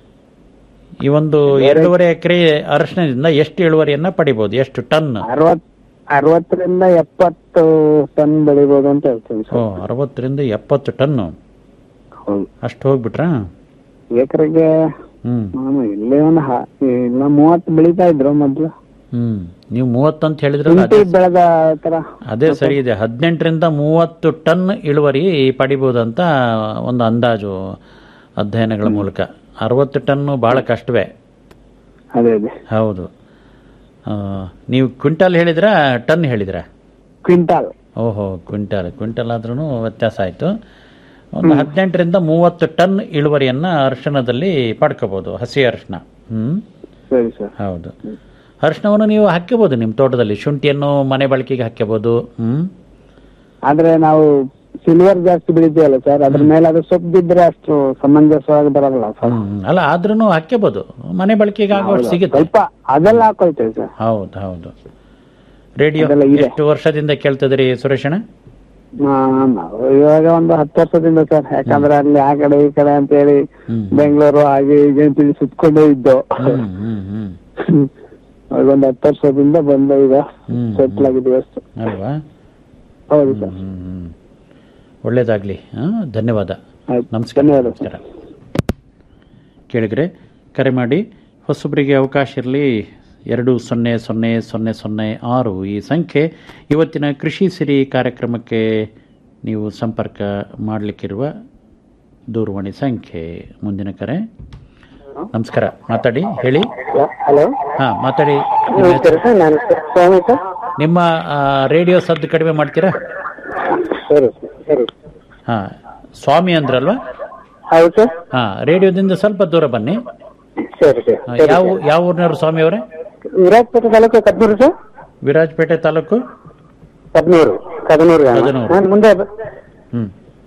[SPEAKER 3] ಈ ಒಂದು ಎರಡೂವರೆ ಎಕರೆ ಅರಿಶಿಣದಿಂದ ಎಷ್ಟು ಇಳುವರಿಯನ್ನ ಪಡಿಬಹುದು ಎಷ್ಟು ಟನ್
[SPEAKER 6] ಅರವತ್ ಅರವತ್ತರಿಂದ ಎಪ್ಪತ್ತು ಟನ್ ಬೆಳಿಬೋದು ಅಂತ ಹೇಳ್ತೀನಿ
[SPEAKER 3] ಓ
[SPEAKER 6] ಸರ್
[SPEAKER 3] ಅರವತ್ತರಿಂದ ಎಪ್ಪತ್ತು ಟನ್ನು
[SPEAKER 6] ಹೌದು
[SPEAKER 3] ಅಷ್ಟು ಹೋಗ್ಬಿಟ್ರಾ
[SPEAKER 6] ಎಕರೆಗೆ
[SPEAKER 3] ಹ್ಮ್
[SPEAKER 6] ನಾನು ಇಲ್ಲೇ ಒಂದು ಹ- ಇಲ್ಲ ಮೂವತ್ತು ಬೆಳಿತಾ ಇದ್ರು ಮೊದ್ಲು
[SPEAKER 3] ಹ್ಮ್ ನೀವು ಮೂವತ್ತು ಅಂತ ಹೇಳಿದ್ರಲ್ಲ
[SPEAKER 6] ಶುಂಠಿ
[SPEAKER 3] ಅದೇ-
[SPEAKER 6] ಬೆಳೆದ ತರ
[SPEAKER 3] ಅದೇ ಸರಿ ಇದೆ ಹದಿನೆಂಟರಿಂದ ಮೂವತ್ತು ಟನ್ ಇಳುವರಿ ಪಡಿಬಹುದಂತ ಒಂದು ಅಂದಾಜು ಅಧ್ಯಯನಗಳ ಮೂಲಕ ಅರವತ್ತು ಟನ್ನು ಬಹಳ ಕಷ್ಟವೇ
[SPEAKER 6] ಅದೇ ಅದೇ
[SPEAKER 3] ಹೌದು ಆ, ನೀವು ಕ್ವಿಂಟಲ್ ಹೇಳಿದ್ರಾ ಟನ್ ಹೇಳಿದ್ರಾ
[SPEAKER 6] ಕ್ವಿಂಟಾಲ್
[SPEAKER 3] ಓಹೋ ಕ್ವಿಂಟಲ್ ಕ್ವಿಂಟಲ್ ಆದ್ರೂ ವ್ಯತ್ಯಾಸ ಆಯಿತು ಒಂದು ಹದಿನೆಂಟರಿಂದ ಮೂವತ್ತು ಟನ್ ಇಳುವರಿಯನ್ನ ಅರಿಶಿಣದಲ್ಲಿ ಪಡ್ಕೋಬಹುದು ಹಸಿ ಅರಿಶಿಣ ಹ್ಮ್
[SPEAKER 6] ಸರಿ ಸರ್
[SPEAKER 3] ಹೌದು ಅರಿಶಿಣವನ್ನು ನೀವು ಹಾಕ್ಕೋಬಹುದು ನಿಮ್ಮ ತೋಟದಲ್ಲಿ ಶುಂಠಿಯನ್ನು ಮನೆ ಬಳಕೆಗೆ ಹಾಕ್ಕೋಬಹುದು ಹ್ಮ್
[SPEAKER 6] ಆದ್ರೆ ನಾವು ಸಿಲ್ವರ್ ಜಾಸ್ತಿ ಬೆಳಿತೀವಲ್ಲ ಸರ್ ಅದ್ರ ಮೇಲೆ ಅದು ಸೊಪ್ಪು ಬಿದ್ರೆ ಅಷ್ಟು ಸಮಂಜಸವಾಗಿ ಬರಲ್ಲ ಸರ್
[SPEAKER 3] ಹ್ಮ್ ಅಲ್ಲ ಆದ್ರೂ ಹಾಕ್ಕೋಬಹುದು ಮನೆ ಬಳಕೆಗೆ ಆಗುವಷ್ಟು ಸಿಗುತ್ತೆ
[SPEAKER 6] ಸ್ವಲ್ಪ ಅದೆಲ್ಲ ಹಾಕೊಳ್ತೇವೆ ಸರ್
[SPEAKER 3] ಹೌದು ಹೌದು ರೇಡಿಯೋ
[SPEAKER 6] ಅದೆಲ್ಲ ಇದೆ.
[SPEAKER 3] ಎಷ್ಟು ವರ್ಷದಿಂದ ಕೇಳ್ತಿದ್ರಿ ಸುರೇಶಣ್ಣ
[SPEAKER 6] ಆ, ನಾವು ಇವಾಗ ಒಂದು ಹತ್ತು ವರ್ಷದಿಂದ ಸರ್ ಯಾಕಂದ್ರೆ ಅಲ್ಲಿ ಆ ಕಡೆ ಈ ಕಡೆ ಅಂತ ಹೇಳಿ
[SPEAKER 3] ಹ್ಮ್.
[SPEAKER 6] ಬೆಂಗಳೂರು ಹಾಗೆ ಹೀಗೆ ಅಂತೇಳಿ ಸುತ್ಕೊಂಡೇ ಇದ್ದು
[SPEAKER 3] ಹ್ಮ್ ಹ್ಮ್ ಹ್ಮ್
[SPEAKER 6] ಇವಾಗ ಒಂದು ಹತ್ತು ವರ್ಷದಿಂದ ಬಂದ ಈಗ
[SPEAKER 3] ಹ್ಮ್,
[SPEAKER 6] ಸೆಟ್ಲ್ ಆಗಿದ್ದೀವಿ ಅಷ್ಟು
[SPEAKER 3] ಅಲ್ವಾ
[SPEAKER 6] ಹೌದು ಸರ್
[SPEAKER 3] ಹ್ಮ್ ಹ್ಮ್ ಒಳ್ಳೇದಾಗ್ಲಿ ಹಾ ಧನ್ಯವಾದ
[SPEAKER 6] ಆಯ್ತು
[SPEAKER 3] ನಮಸ್ಕಾರ
[SPEAKER 6] ಧನ್ಯವಾದ
[SPEAKER 3] ನಮಸ್ಕಾರ ಕೇಳಿದ್ರೆ ಕರೆ ಮಾಡಿ ಹೊಸಬರಿಗೆ ಅವಕಾಶ ಇರಲಿ ಎರಡು ಸೊನ್ನೆ ಸೊನ್ನೆ ಸೊನ್ನೆ ಸೊನ್ನೆ ಆರು ಈ ಸಂಖ್ಯೆ ಇವತ್ತಿನ ಕೃಷಿ ಸಿರಿ ಕಾರ್ಯಕ್ರಮಕ್ಕೆ ನೀವು ಸಂಪರ್ಕ ಮಾಡಲಿಕ್ಕಿರುವ ದೂರವಾಣಿ ಸಂಖ್ಯೆ ಮುಂದಿನ ಕರೆ ನಮಸ್ಕಾರ ಮಾತಾಡಿ ಹೇಳಿ
[SPEAKER 6] ಹಲೋ
[SPEAKER 3] ಹಾಂ ಮಾತಾಡಿ ನಿಮ್ಮ ಹೆಸರು?
[SPEAKER 6] ಸರ್ ನಾನು ಸ್ವಾಮಿ ಸರ್
[SPEAKER 3] ನಿಮ್ಮ ಆ, ರೇಡಿಯೋ ಸದ್ದು ಕಡಿಮೆ ಮಾಡ್ತೀರಾ
[SPEAKER 6] ಸರಿ ಸರಿ
[SPEAKER 3] ಹಾಂ ಸ್ವಾಮಿ ಅಂದ್ರಲ್ವಾ
[SPEAKER 6] ಹೌದು ಸರ್
[SPEAKER 3] ಹಾಂ ರೇಡಿಯೋದಿಂದ ಸ್ವಲ್ಪ ದೂರ ಬನ್ನಿ
[SPEAKER 6] ಸರಿ ಸರ್
[SPEAKER 3] ಆ, ಯಾವ ಯಾವ ಊರಿನವರು ಸ್ವಾಮಿ ಅವರೇ
[SPEAKER 6] ವಿರಾಜಪೇಟೆ ತಾಲೂಕು ಕದ್ನೂರು ಸರ್
[SPEAKER 3] ವಿರಾಜಪೇಟೆ ತಾಲೂಕು
[SPEAKER 6] ಕದ್ನೂರು ಕದನೂರು
[SPEAKER 3] ಕದನೂರು.
[SPEAKER 6] ನಾನು ಮುಂದೆ
[SPEAKER 3] ಹ್ಮ್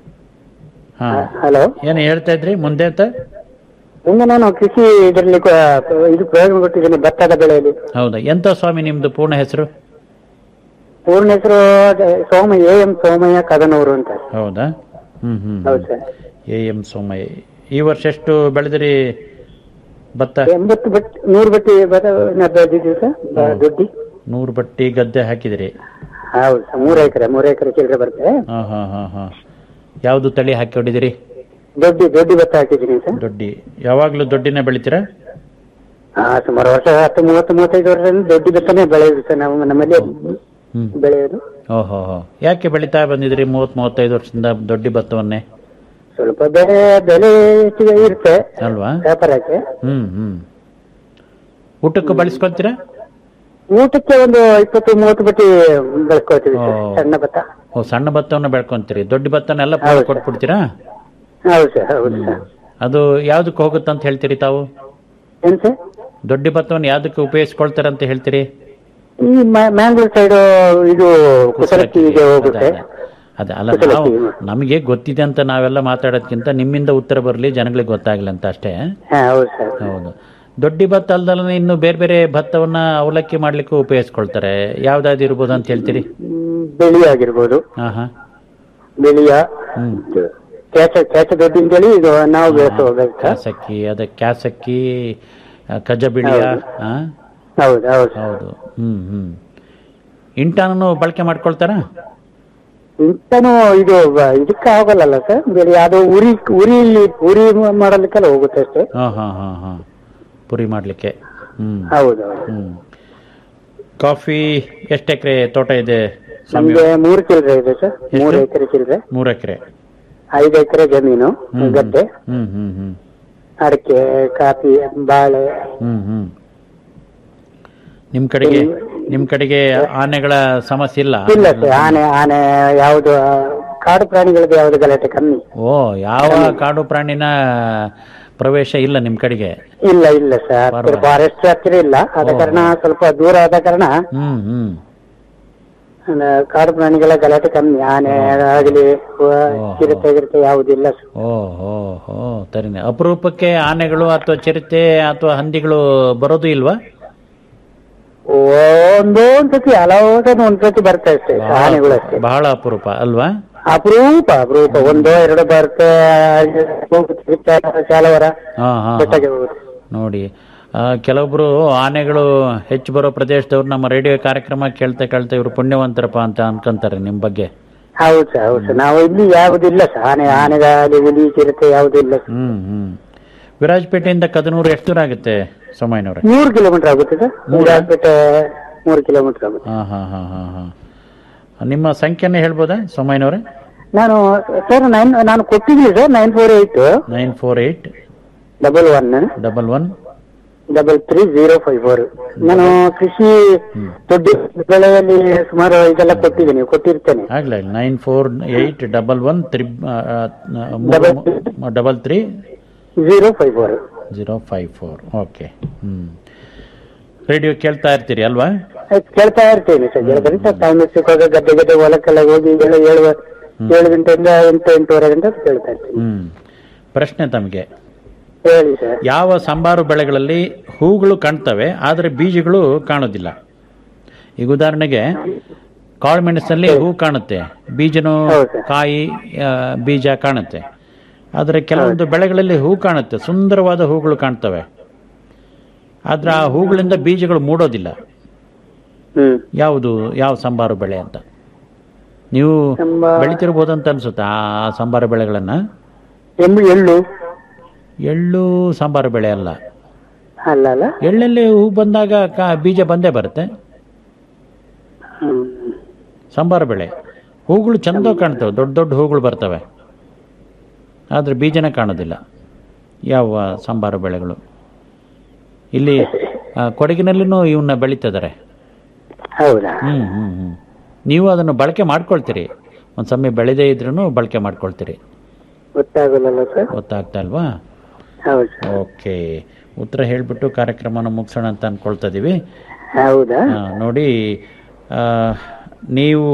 [SPEAKER 3] ಹಾ
[SPEAKER 6] ಹಲೋ
[SPEAKER 3] ಏನು ಹೇಳ್ತಾ ಇದ್ರಿ ಮುಂದೆ ಅಂತ
[SPEAKER 6] ಮುಂದೆ ನಾನು ಕೃಷಿ ಇದರಲ್ಲಿ ಕ- ಇದು ಪ್ರಯೋಗ ಕೊಟ್ಟಿದ್ದೇನೆ ಭತ್ತದ ಬೆಳೆಯಲ್ಲಿ
[SPEAKER 3] ಹೌದಾ ಎಂತ ಸ್ವಾಮಿ ನಿಮ್ದು ಪೂರ್ಣ ಹೆಸರು
[SPEAKER 6] ಪೂರ್ಣ ಹೆಸರು ಸೋಮ ಎ ಎಂ ಸೋಮಯ್ಯ ಕದನೂರು ಅಂತ
[SPEAKER 3] ಹೌದಾ ಹ್ಮ್ ಹ್ಮ್
[SPEAKER 6] ಹೌದು ಸರ್
[SPEAKER 3] ಎ ಎಂ ಸೋಮಯ್ಯ ಈ ವರ್ಷ ಎಷ್ಟು ಬೆಳೆದಿರಿ ಭತ್ತ
[SPEAKER 6] ಎಂಬತ್ತು ಬಟ್ ನೂರು ಬಟ್ಟಿ ಭತ್ತ ಬೆಳೆದಿದ್ದೀವಿ ಸರ್ ಬ- ದುಡ್ಡಿ
[SPEAKER 3] ನೂರು ಬಟ್ಟಿ ಗದ್ದೆ ಹಾಕಿದಿರಿ
[SPEAKER 6] ಹೌದು ಸರ್ ಮೂರು ಎಕರೆ ಮೂರು ಎಕರೆ ಚಿಲ್ಲರೆ ಬರುತ್ತೆ
[SPEAKER 3] ಹಾ ಹಾ ಹಾ ಹಾ ಯಾವುದು ತಳಿ ಹಾಕಿ ಹೊಡಿದಿರಿ
[SPEAKER 6] ದೊಡ್ಡಿ ದೊಡ್ಡಿ ಭತ್ತ ಹಾಕಿದ್ದೀನಿ ಸರ್
[SPEAKER 3] ದೊಡ್ಡಿ ಯಾವಾಗ್ಲೂ ದೊಡ್ಡಿನೇ ಬೆಳಿತೀರಾ
[SPEAKER 7] ಹಾ ಸುಮಾರು ವರ್ಷ ಹತ್ತು ಮೂವತ್ತು ಮೂವತ್ತೈದು ವರ್ಷದಿಂದ ದೊಡ್ಡ ಭತ್ತನೇ ಬೆಳೆಯುದು ಸರ್ ನಾವು ನಮ್ಮಲ್ಲಿ
[SPEAKER 3] ಹ್ಮ್
[SPEAKER 7] ಬೆಳೆಯೋದು
[SPEAKER 3] ಓಹೋ ಹೋ ಯಾಕೆ ಬೆಳೀತಾ ಬಂದಿದ್ರಿ ಮೂವತ್ತ್ ಮೂವತ್ತೈದು ವರ್ಷದಿಂದ ದೊಡ್ಡ ಭತ್ತವನ್ನೇ
[SPEAKER 7] ಸ್ವಲ್ಪ ಬೆಳೆ ಬೆಲೆ ಹೆಚ್ಚಿಗೆ ಇರುತ್ತೆ
[SPEAKER 3] ಅಲ್ವಾ
[SPEAKER 7] ವ್ಯಾಪಾರಕ್ಕೆ
[SPEAKER 3] ಹ್ಮ್ ಹ್ಮ್ ಊಟಕ್ಕೂ ಬಳಸ್ಕೊಳ್ತೀರಾ
[SPEAKER 7] ಊಟಕ್ಕೆ ಒಂದು ಇಪ್ಪತ್ತು ಮೂವತ್ತು ಬಟ್ಟಿ ಬೆಳ್ಕೊಳ್ತೀವಿ ಸರ್
[SPEAKER 3] ಓ.
[SPEAKER 7] ಸಣ್ಣ ಭತ್ತ
[SPEAKER 3] ಓ ಸಣ್ಣ ಭತ್ತವನ್ನ ಬೆಳ್ಕೊಂತೀರಿ ದೊಡ್ಡ ಭತ್ತನೆಲ್ಲ
[SPEAKER 7] ಹೌದು ಸರ್.
[SPEAKER 3] ಕೊಟ್ಬಿಡ್ತೀರಾ
[SPEAKER 7] ಹೌದು ಸರ್ ಹೌದು ಸರ್
[SPEAKER 3] ಅದು ಯಾವ್ದಕ್ಕೆ ಹೋಗುತ್ತಂತ ಹೇಳ್ತೀರಿ ತಾವು
[SPEAKER 7] ಏನ್ ಸರ್
[SPEAKER 3] ದೊಡ್ಡ ಭತ್ತವನ್ನು ಯಾವ್ದಕ್ಕೆ ಉಪಯೋಗಿಸ್ಕೊಳ್ತಾರಂತ ಹೇಳ್ತೀರಿ
[SPEAKER 7] ಈ ಮ್ಯಾಂಗ್ಳೂರ್ ಸೈಡ್ ಇದು ಕುಸರಕ್ಕಿಗೆ ಹೋಗುತ್ತೆ
[SPEAKER 3] ಅದ ಅಲ್ಲ
[SPEAKER 7] ಕುಶಲಕ್ಕಿ.
[SPEAKER 3] ನಾವು ನಮಗೆ ಗೊತ್ತಿದೆ ಅಂತ ನಾವೆಲ್ಲ ಮಾತಾಡೋದ್ಕಿಂತ ನಿಮ್ಮಿಂದ ಉತ್ತರ ಬರಲಿ ಜನಗಳಿಗೆ ಗೊತ್ತಾಗ್ಲಿ ಅಂತ ಅಷ್ಟೇ
[SPEAKER 7] ಹಾ ಹೌದು ಸರ್
[SPEAKER 3] ಹೌದು ದೊಡ್ಡ ಭತ್ತ ಅಲ್ದಲ್ಲ ಇನ್ನು ಬೇರೆ ಬೇರೆ ಭತ್ತವನ್ನ ಅವಲಕ್ಕಿ ಮಾಡ್ಲಿಕ್ಕೂ ಉಪಯೋಗಿಸ್ಕೊಳ್ತಾರೆ ಯಾವ್ದಾದ್ರು ಇರ್ಬೋದು ಅಂತ ಹೇಳ್ತೀರಿ
[SPEAKER 7] ಹ್ಮ್, ಬಿಳಿ ಆಗಿರ್ಬೋದು
[SPEAKER 3] ಹಾ ಹಾ
[SPEAKER 7] ಬಿಳಿಯ
[SPEAKER 3] ಹ್ಮ್
[SPEAKER 7] ಕ್ಯಾಚ ಕ್ಯಾಚ ದೊಡ್ಡ ಅಂತೇಳಿ ಇದು ನಾವು ಬೆಳೆಸುವ ಬೆಳೆ ಸರ್
[SPEAKER 3] ಕ್ಯಾಸಕ್ಕಿ ಅದ ಕ್ಯಾಸಕ್ಕಿ ಆ, ಕಜ್ಜ ಬಿಳಿಯ ಆ?
[SPEAKER 7] ಹೌದು ಹೌದು
[SPEAKER 3] ಹೌದು ಹ್ಮ್ ಹ್ಮ್ ಇಂಟಾನು ಬಳಕೆ ಮಾಡ್ಕೊಳ್ತಾರಾ
[SPEAKER 7] ಇಂತನೂ ಇದು ಬ- ಇದಕ್ಕೆ ಆಗಲ್ಲ ಸರ್ ಬೇರೆ ಯಾವ್ದೋ ಉರಿ ಉರಿ ಉರಿ ಮಾಡಲಿಕ್ಕೆಲ್ಲ ಹೋಗುತ್ತೆ ಅಷ್ಟೇ
[SPEAKER 3] ಹಾ ಹಾ ಹಾ ಹಾ ಪುರಿ ಮಾಡ್ಲಿಕ್ಕೆ ಹ್ಮ್
[SPEAKER 7] ಹೌದು ಹೌದು
[SPEAKER 3] ಹ್ಮ್ ಕಾಫಿ ಎಷ್ಟು ಎಕರೆ ತೋಟ ಇದೆ ಸ್ವಾಮಿ
[SPEAKER 7] ನಮ್ಗೆ ಮೂರು ಚಿಲ್ಲರೆ ಇದೆ ಸರ್ ಮೂರು ಎಕರೆ ಚಿಲ್ಲರೆ
[SPEAKER 3] ಮೂರು ಎಕರೆ
[SPEAKER 7] ಐದು ಎಕರೆ ಜಮೀನು
[SPEAKER 3] ಹ್ಮ್
[SPEAKER 7] ಗದ್ದೆ
[SPEAKER 3] ಹ್ಮ್ ಹ್ಮ್ ಹ್ಮ್
[SPEAKER 7] ಅಡಿಕೆ ಕಾಫಿ ಬಾಳೆ
[SPEAKER 3] ಹ್ಮ್ ಹ್ಮ್ ನಿಮ್ ಕಡೆಗೆ ನಿಮ್ ಕಡೆಗೆ ಆನೆಗಳ ಸಮಸ್ಯೆ ಇಲ್ಲ
[SPEAKER 7] ಇಲ್ಲ ಸರ್ ಆನೆ ಆನೆ ಯಾವುದು ಆ, ಕಾಡು ಪ್ರಾಣಿಗಳದ್ದು ಯಾವ್ದು ಗಲಾಟೆ ಕಮ್ಮಿ
[SPEAKER 3] ಓ ಯಾವ ಕಾಡು ಪ್ರಾಣಿನ ಪ್ರವೇಶ ಇಲ್ಲ ನಿಮ್ ಕಡೆಗೆ
[SPEAKER 7] ಇಲ್ಲ ಇಲ್ಲ ಸರ್
[SPEAKER 3] ಪರವಾಗಿಲ್ಲ.
[SPEAKER 7] ಫಾರೆಸ್ಟ್ ಹತ್ತಿರ ಇಲ್ಲ ಆದ
[SPEAKER 3] ಓ.
[SPEAKER 7] ಕಾರಣ ಸ್ವಲ್ಪ ದೂರ ಆದ ಕಾರಣ
[SPEAKER 3] ಹ್ಮ್ ಹ್ಮ್
[SPEAKER 7] ಆ, ಕಾಡು ಪ್ರಾಣಿಗಳ ಗಲಾಟೆ ಕಮ್ಮಿ ಆನೆ ಆಗಲಿ ಚಿರತೆ ಗಿರತೆ ಯಾವುದಿಲ್ಲ ಸರ್.
[SPEAKER 3] ಓ ಹೋ ಹೋ ಸರಿನೆ ಅಪರೂಪಕ್ಕೆ ಆನೆಗಳು ಅಥವಾ ಚಿರತೆ ಅಥವಾ ಹಂದಿಗಳು ಬರೋದು ಇಲ್ವಾ
[SPEAKER 7] ಒಂದೋ ಒಂದ್ಸತಿ ಹಲವು ಸತಿ ಒಂದ್ಸತಿ ಬರ್ತಾ ಅಷ್ಟೇ ಆನೆಗಳು ಅಷ್ಟೇ
[SPEAKER 3] ಬಹಳ ಅಪರೂಪ ಅಲ್ವಾ
[SPEAKER 7] ಅಪರೂಪ ಅಪರೂಪ ಒಂದೋ ಎರಡು ಬರುತ್ತೆ ಶಾಲವರ
[SPEAKER 3] ಹಾ ಹಾ ಹಾ.
[SPEAKER 7] ಬೆಟ್ಟಕ್ಕೆ ಹೋಗುತ್ತೆ
[SPEAKER 3] ನೋಡಿ ಆ, ಕೆಲವೊಬ್ರು ಆನೆಗಳು ಹೆಚ್ಚು ಬರೋ ಪ್ರದೇಶದವ್ರು ನಮ್ಮ ರೇಡಿಯೋ ಕಾರ್ಯಕ್ರಮ ಕೇಳ್ತಾ ಕೇಳ್ತಾ ಇವ್ರು ಪುಣ್ಯವಂತರಪ್ಪ ಅಂತ ಅನ್ಕೊಂತಾರೆ ನಿಮ್ ಬಗ್ಗೆ
[SPEAKER 7] ಹೌದು ಸರ್ ಹೌದು ಸರ್ ನಾವು ಇಲ್ಲಿ ಯಾವುದಿಲ್ಲ ಸರ್ ಆನೆ ಆನೆಗಾಲಿ ಹುಲಿ ಚಿರತೆ ಯಾವುದಿಲ್ಲ ಸರ್
[SPEAKER 3] ಹ್ಮ್ ಹ್ಮ್ ವಿರಾಜಪೇಟೆಯಿಂದ ಕದನೂರು ಎಷ್ಟು ದೂರ ಆಗುತ್ತೆ ಸೋಮಯ್ಯನವ್ರೆ
[SPEAKER 7] ಮೂರು ಕಿಲೋಮೀಟರ್ ಆಗುತ್ತೆ ಸರ್ ವಿರಾಜಪೇಟೆ ಮೂರು ಕಿಲೋಮೀಟರ್ ಆಗುತ್ತೆ
[SPEAKER 3] ಹಾ ಹಾ ಹಾ ಹಾ ಹಾ ನಿಮ್ಮ ಸಂಖ್ಯೆನೇ ಹೇಳ್ಬೋದಾ ಸೋಮಯ್ಯನವ್ರೆ
[SPEAKER 7] ನಾನು ಸರ್ ನೈನ್ ನಾನು ಕೊಟ್ಟಿದ್ದೀನಿ sir nine four eight
[SPEAKER 3] nine four eight
[SPEAKER 7] double one
[SPEAKER 3] double one
[SPEAKER 7] double three zero five four ನಾನು ಕೃಷಿ ದೊಡ್ಡ ಬೆಳೆಯಲ್ಲಿ ಸುಮಾರು ಇದೆಲ್ಲ ಕೊಟ್ಟಿದ್ದೀನಿ ಕೊಟ್ಟಿರ್ತೇನೆ
[SPEAKER 3] ಆಗ್ಲೇ nine four eight double one three double three
[SPEAKER 7] zero five four
[SPEAKER 3] zero five four okay ಹ್ಮ್ ರೇಡಿಯೋ ಕೇಳ್ತಾ ಇರ್ತೀರಿ ಅಲ್ವಾ
[SPEAKER 7] ಕೇಳ್ತಾ ಇರ್ತೇನೆ ಸರ್ ಕೇಳ್ತಾರೆ ಸರ್ ಟೈಮ್ ಸಿಕ್ಕಾಗ ಗದ್ದೆ ಗದ್ದೆ ಹೊಲಕ್ಕೆಲ್ಲ ಹೋಗಿ ಏಳು ಏಳು ಏಳು ಗಂಟೆಯಿಂದ ಎಂಟು ಎಂಟೂವರೆ ಗಂಟೆ ಕೇಳ್ತಾ ಇರ್ತೀನಿ
[SPEAKER 3] ಹ್ಮ್ ಪ್ರಶ್ನೆ ತಮಗೆ
[SPEAKER 7] ಹೇಳಿ ಸರ್
[SPEAKER 3] ಯಾವ ಸಂಬಾರು ಬೆಳೆಗಳಲ್ಲಿ ಹೂಗಳು ಕಾಣ್ತವೆ ಆದರೆ ಬೀಜಗಳು ಕಾಣೋದಿಲ್ಲ ಈಗ ಉದಾಹರಣೆಗೆ ಕಾಳುಮೆಣಸಲ್ಲಿ ಹೂ ಕಾಣುತ್ತೆ ಬೀಜನು ಕಾಯಿ ಆ, ಬೀಜ ಕಾಣುತ್ತೆ ಆದರೆ ಕೆಲವೊಂದು ಬೆಳೆಗಳಲ್ಲಿ ಹೂ ಕಾಣುತ್ತೆ ಸುಂದರವಾದ ಹೂಗಳು ಕಾಣ್ತವೆ ಆದ್ರೆ ಆ ಹೂಗಳಿಂದ ಬೀಜಗಳು ಮೂಡೋದಿಲ್ಲ
[SPEAKER 7] ಹ್ಮ್
[SPEAKER 3] ಯಾವುದು ಯಾವ ಸಂಬಾರು ಬೆಳೆ ಅಂತ ನೀವು
[SPEAKER 7] ಸಂಬಾ-
[SPEAKER 3] ಬೆಳಿತಿರ್ಬೋದು ಅಂತ ಅನ್ಸುತ್ತೆ ಆ ಸಂಬಾರು ಬೆಳೆಗಳನ್ನ
[SPEAKER 7] ಎಮ್ಮು ಎಳ್ಳು
[SPEAKER 3] ಎಳ್ಳು ಸಾಂಬಾರು ಬೆಳೆ ಅಲ್ಲ
[SPEAKER 7] ಅಲ್ಲ ಅಲ್ಲ
[SPEAKER 3] ಎಳ್ಳಲ್ಲಿ ಹೂ ಬಂದಾಗ ಕ- ಬೀಜ ಬಂದೇ ಬರುತ್ತೆ
[SPEAKER 7] ಹ್ಮ್
[SPEAKER 3] ಸಾಂಬಾರು ಬೆಳೆ ಹೂಗಳು ಚಂದ ಕಾಣ್ತವೆ ದೊಡ್ಡ ದೊಡ್ಡ ಹೂಗಳು ಬರ್ತವೆ ಆದರೆ ಬೀಜನೇ ಕಾಣೋದಿಲ್ಲ ಯಾವ ಸಾಂಬಾರು ಬೆಳೆಗಳು ಇಲ್ಲಿ ಆ, ಕೊಡಗಿನಲ್ಲಿನೂ ಇವನ್ನ ಬೆಳೀತಿದ್ದಾರೆ
[SPEAKER 7] ಹೌದಾ
[SPEAKER 3] ಹ್ಮ್ ಹ್ಮ್ ಹ್ಮ್ ನೀವು ಅದನ್ನು ಬಳಕೆ ಮಾಡ್ಕೊಳ್ತೀರಿ ಒಂದು ಸಮಯ ಬೆಳೆದೇ ಇದ್ರೂ ಬಳಕೆ ಮಾಡ್ಕೊಳ್ತೀರಿ
[SPEAKER 7] ಗೊತ್ತಾಗಲ್ಲ ಸರ್
[SPEAKER 3] ಗೊತ್ತಾಗ್ತಾ ಅಲ್ವಾ
[SPEAKER 7] ಹೌದು ಸರ್
[SPEAKER 3] ಓಕೆ ಉತ್ತರ ಹೇಳಿಬಿಟ್ಟು ಕಾರ್ಯಕ್ರಮನ ಮುಗಿಸೋಣ ಅಂತ ಅನ್ಕೊಳ್ತಾ ಇದೀವಿ
[SPEAKER 7] ಹೌದಾ
[SPEAKER 3] ಆ, ನೋಡಿ ಆ, ನೀವು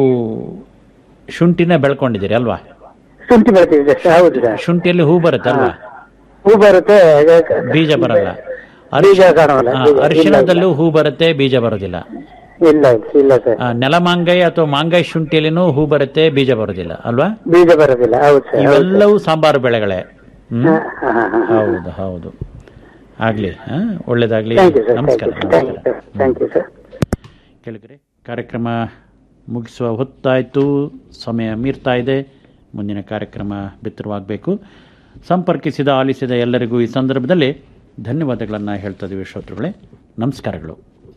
[SPEAKER 3] ಶುಂಠಿನ ಬೆಳ್ಕೊಂಡಿದ್ದೀರಿ ಅಲ್ವಾ
[SPEAKER 7] ಶುಂಠಿ ಬೆಳಿತೀವಿ ಸರ್ ಹೌದು ಸರ್
[SPEAKER 3] ಶುಂಠಿಯಲ್ಲಿ ಹೂ ಬರುತ್ತೆ ಅಲ್ವಾ
[SPEAKER 7] ಹೂ ಬರುತ್ತೆ
[SPEAKER 3] ಬೀಜ ಬರಲ್ಲ
[SPEAKER 7] ಬೀಜ ಕಾಣೋಲ್ಲ
[SPEAKER 3] ಆ,
[SPEAKER 7] ಬೀಜ- ಇಲ್ಲ,
[SPEAKER 3] ಅರಿಶಿಣದಲ್ಲೂ ಹೂ ಬರುತ್ತೆ ಬೀಜ ಬರೋದಿಲ್ಲ
[SPEAKER 7] ಇಲ್ಲ ಇಲ್ಲ ಸರ್
[SPEAKER 3] ಆ, ನೆಲಮಾಂಗೈ ಅಥವಾ ಮಾಂಗೈ ಶುಂಠಿಯಲ್ಲಿನೂ ಹೂ ಬರುತ್ತೆ ಬೀಜ ಬರೋದಿಲ್ಲ ಅಲ್ವಾ
[SPEAKER 7] ಬೀಜ ಬರೋದಿಲ್ಲ ಹೌದು ಸರ್ ಹೌದು
[SPEAKER 3] ಇವೆಲ್ಲವೂ ಸಾಂಬಾರು ಬೆಳೆಗಳೇ ಹ್ಮ್
[SPEAKER 7] ಹಾ, ಹಾ, ಹಾ, ಹಾ.
[SPEAKER 3] ಹೌದು ಹೌದು ಆಗ್ಲಿ ಆ, ಒಳ್ಳೇದಾಗ್ಲಿ
[SPEAKER 7] ಥ್ಯಾಂಕ್ ಯು ಸರ್ ಥ್ಯಾಂಕ್
[SPEAKER 3] ನಮಸ್ಕಾರ
[SPEAKER 7] you thank you sir thank you sir
[SPEAKER 3] ಕೆಳಗರೆ ಕಾರ್ಯಕ್ರಮ ಮುಗಿಸುವ ಹೊತ್ತಾಯಿತು ಸಮಯ ಮೀರ್ತಾ ಇದೆ ಮುಂದಿನ ಕಾರ್ಯಕ್ರಮ ಬಿತ್ತರವಾಗಬೇಕು ಸಂಪರ್ಕಿಸಿದ ಆಲಿಸಿದ ಎಲ್ಲರಿಗೂ ಈ ಸಂದರ್ಭದಲ್ಲಿ ಧನ್ಯವಾದಗಳನ್ನು ಹೇಳ್ತಾ ಇದ್ದೀವಿ ಶ್ರೋತೃಗಳೇ ನಮಸ್ಕಾರಗಳು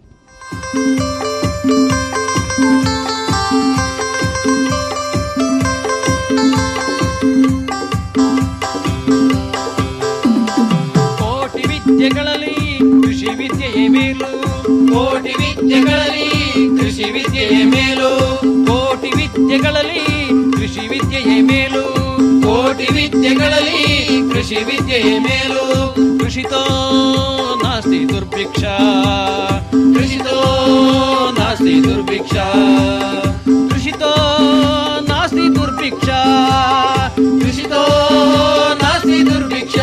[SPEAKER 2] ಕೋಟಿ ವಿದ್ಯೆಗಳಲ್ಲಿ ಕೃಷಿ ವಿದ್ಯೆಯೇ ಮೇಲು ಕೋಟಿ ವಿದ್ಯೆಗಳಲ್ಲಿ ಕೃಷಿ ವಿದ್ಯೆಯೇ ಮೇಲು ಕೋಟಿ ವಿದ್ಯೆಗಳಲ್ಲಿ ಕೃಷಿ ವಿದ್ಯೆಯೇ ಮೇಲು ಕೋಟಿ ವಿದ್ಯೆಗಳಲ್ಲಿ ಕೃಷಿ ವಿದ್ಯೆಯೇ ಮೇಲು ಕೃಷಿತೋ ನಾಸ್ತಿ ದುರ್ಭಿಕ್ಷ ಕೃಷಿತೋ ನಾಸ್ತಿ ದುರ್ಭಿಕ್ಷ ಕೃಷಿತೋ ನಾಸ್ತಿ ದುರ್ಭಿಕ್ಷ ಕೃಷಿತೋ ನಾಸ್ತಿ ದುರ್ಭಿಕ್ಷ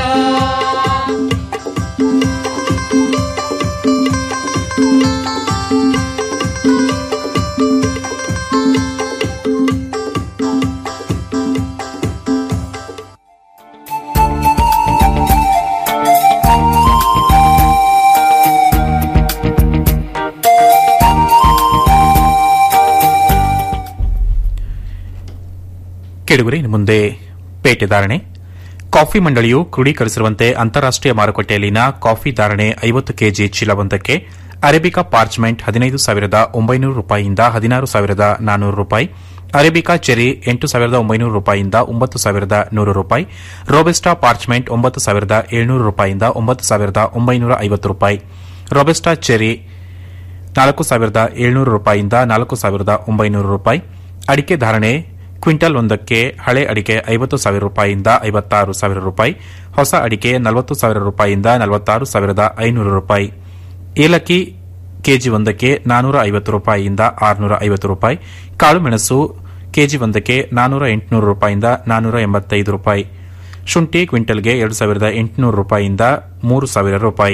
[SPEAKER 1] ಕೆಡುಗರೆ ಇನ್ನು ಮುಂದೆ ಪೇಟೆ ಧಾರಣೆ ಕಾಫಿ ಮಂಡಳಿಯು ಕ್ರೋಢೀಕರಿಸಿರುವಂತೆ ಅಂತಾರಾಷ್ಟೀಯ ಮಾರುಕಟ್ಟೆಯಲ್ಲಿನ ಕಾಫಿ ಧಾರಣೆ ಐವತ್ತು ಕೆಜಿ ಚೀಲವೊಂದಕ್ಕೆ ಅರೇಬಿಕಾ ಪಾರ್ಚ್ಮೆಂಟ್ ಹದಿನೈದು ಸಾವಿರದ ಒಂಬೈನೂರು ರೂಪಾಯಿಯಿಂದ ಹದಿನಾರು ಸಾವಿರದ ನಾನ್ನೂರು ರೂಪಾಯಿ ಅರೇಬಿಕಾ ಚೆರಿ ಎಂಟು ಸಾವಿರದ ಒಂಬೈನೂರು ರೂಪಾಯಿಯಿಂದ ಒಂಬತ್ತು ಸಾವಿರದ ನೂರು ರೂಪಾಯಿ ರೋಬೆಸ್ಟಾ ಪಾರ್ಚ್ಮೆಂಟ್ ಒಂಬತ್ತು ಸಾವಿರದ ಏಳ್ನೂರು ರೂಪಾಯಿಯಿಂದ ಒಂಬತ್ತು ಸಾವಿರದ ಒಂಬೈನೂರ ಐವತ್ತು ರೂಪಾಯಿ ರೋಬೆಸ್ಟಾ ಚೆರಿ ನಾಲ್ಕು ಸಾವಿರದ ಏಳ್ನೂರು ರೂಪಾಯಿಯಿಂದ ನಾಲ್ಕು ಸಾವಿರದ ಒಂಬೈನೂರು ರೂಪಾಯಿ ಅಡಿಕೆ ಧಾರಣೆ ಕ್ವಿಂಟಲ್ ಒಂದಕ್ಕೆ ಹಳೆ ಅಡಿಕೆ ಐವತ್ತು ಸಾವಿರ ರೂಪಾಯಿಯಿಂದ ಐವತ್ತಾರು ಸಾವಿರ ರೂಪಾಯಿ ಹೊಸ ಅಡಿಕೆ ನಲವತ್ತು ಸಾವಿರ ರೂಪಾಯಿಯಿಂದ ನಲವತ್ತಾರು ಸಾವಿರದ ಐನೂರು ರೂಪಾಯಿ ಏಲಕ್ಕಿ ಕೆಜಿ ಒಂದಕ್ಕೆ ನಾನೂರ ಐವತ್ತು ರೂಪಾಯಿಯಿಂದ ಆರುನೂರ ಐವತ್ತು ರೂಪಾಯಿ ಕಾಳುಮೆಣಸು ಕೆಜಿ ಒಂದಕ್ಕೆ ನಾನೂರ ಎಂಟುನೂರು ರೂಪಾಯಿಯಿಂದ ನಾನೂರ ಎಂಬತ್ತೈದು ರೂಪಾಯಿ ಶುಂಠಿ ಕ್ವಿಂಟಲ್ಗೆ ಎರಡು ಸಾವಿರದ ಎಂಟುನೂರು ರೂಪಾಯಿಯಿಂದ ಮೂರು ಸಾವಿರ ರೂಪಾಯಿ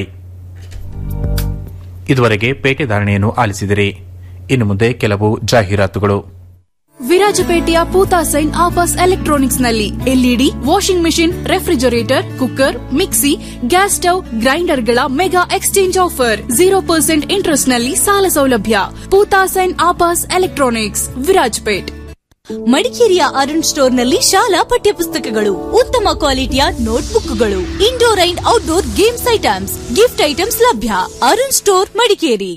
[SPEAKER 1] ಇದುವರೆಗೆ ಪೇಟೆ ಧಾರಣೆಯನ್ನು ಆಲಿಸಿದಿರಿ ಇನ್ನು ಮುಂದೆ ಕೆಲವು ಜಾಹೀರಾತುಗಳು
[SPEAKER 8] ವಿರಾಜಪೇಟೆಯ ಪೂತಾ ಸೈನ್ ಆಫರ್ಸ್ ಎಲೆಕ್ಟ್ರಾನಿಕ್ಸ್ ನಲ್ಲಿ LED washing machine refrigerator cooker mixie gas stove ಗ್ರೈಂಡರ್ಗಳ mega exchange offer zero percent interest ನಲ್ಲಿ ಸಾಲ ಸೌಲಭ್ಯ Pootha sign offers electronics Virajpet
[SPEAKER 9] ಮಡಿಕೇರಿಯ ಅರುಣ್ ಸ್ಟೋರ್ನಲ್ಲಿ ಶಾಲಾ ಪಠ್ಯಪುಸ್ತಕಗಳು ಉತ್ತಮ ಕ್ವಾಲಿಟಿಯ ನೋಟ್ಬುಕ್ಗಳು indoor and outdoor games items gift items ಲಭ್ಯ ಅರುಣ್ ಸ್ಟೋರ್ ಮಡಿಕೇರಿ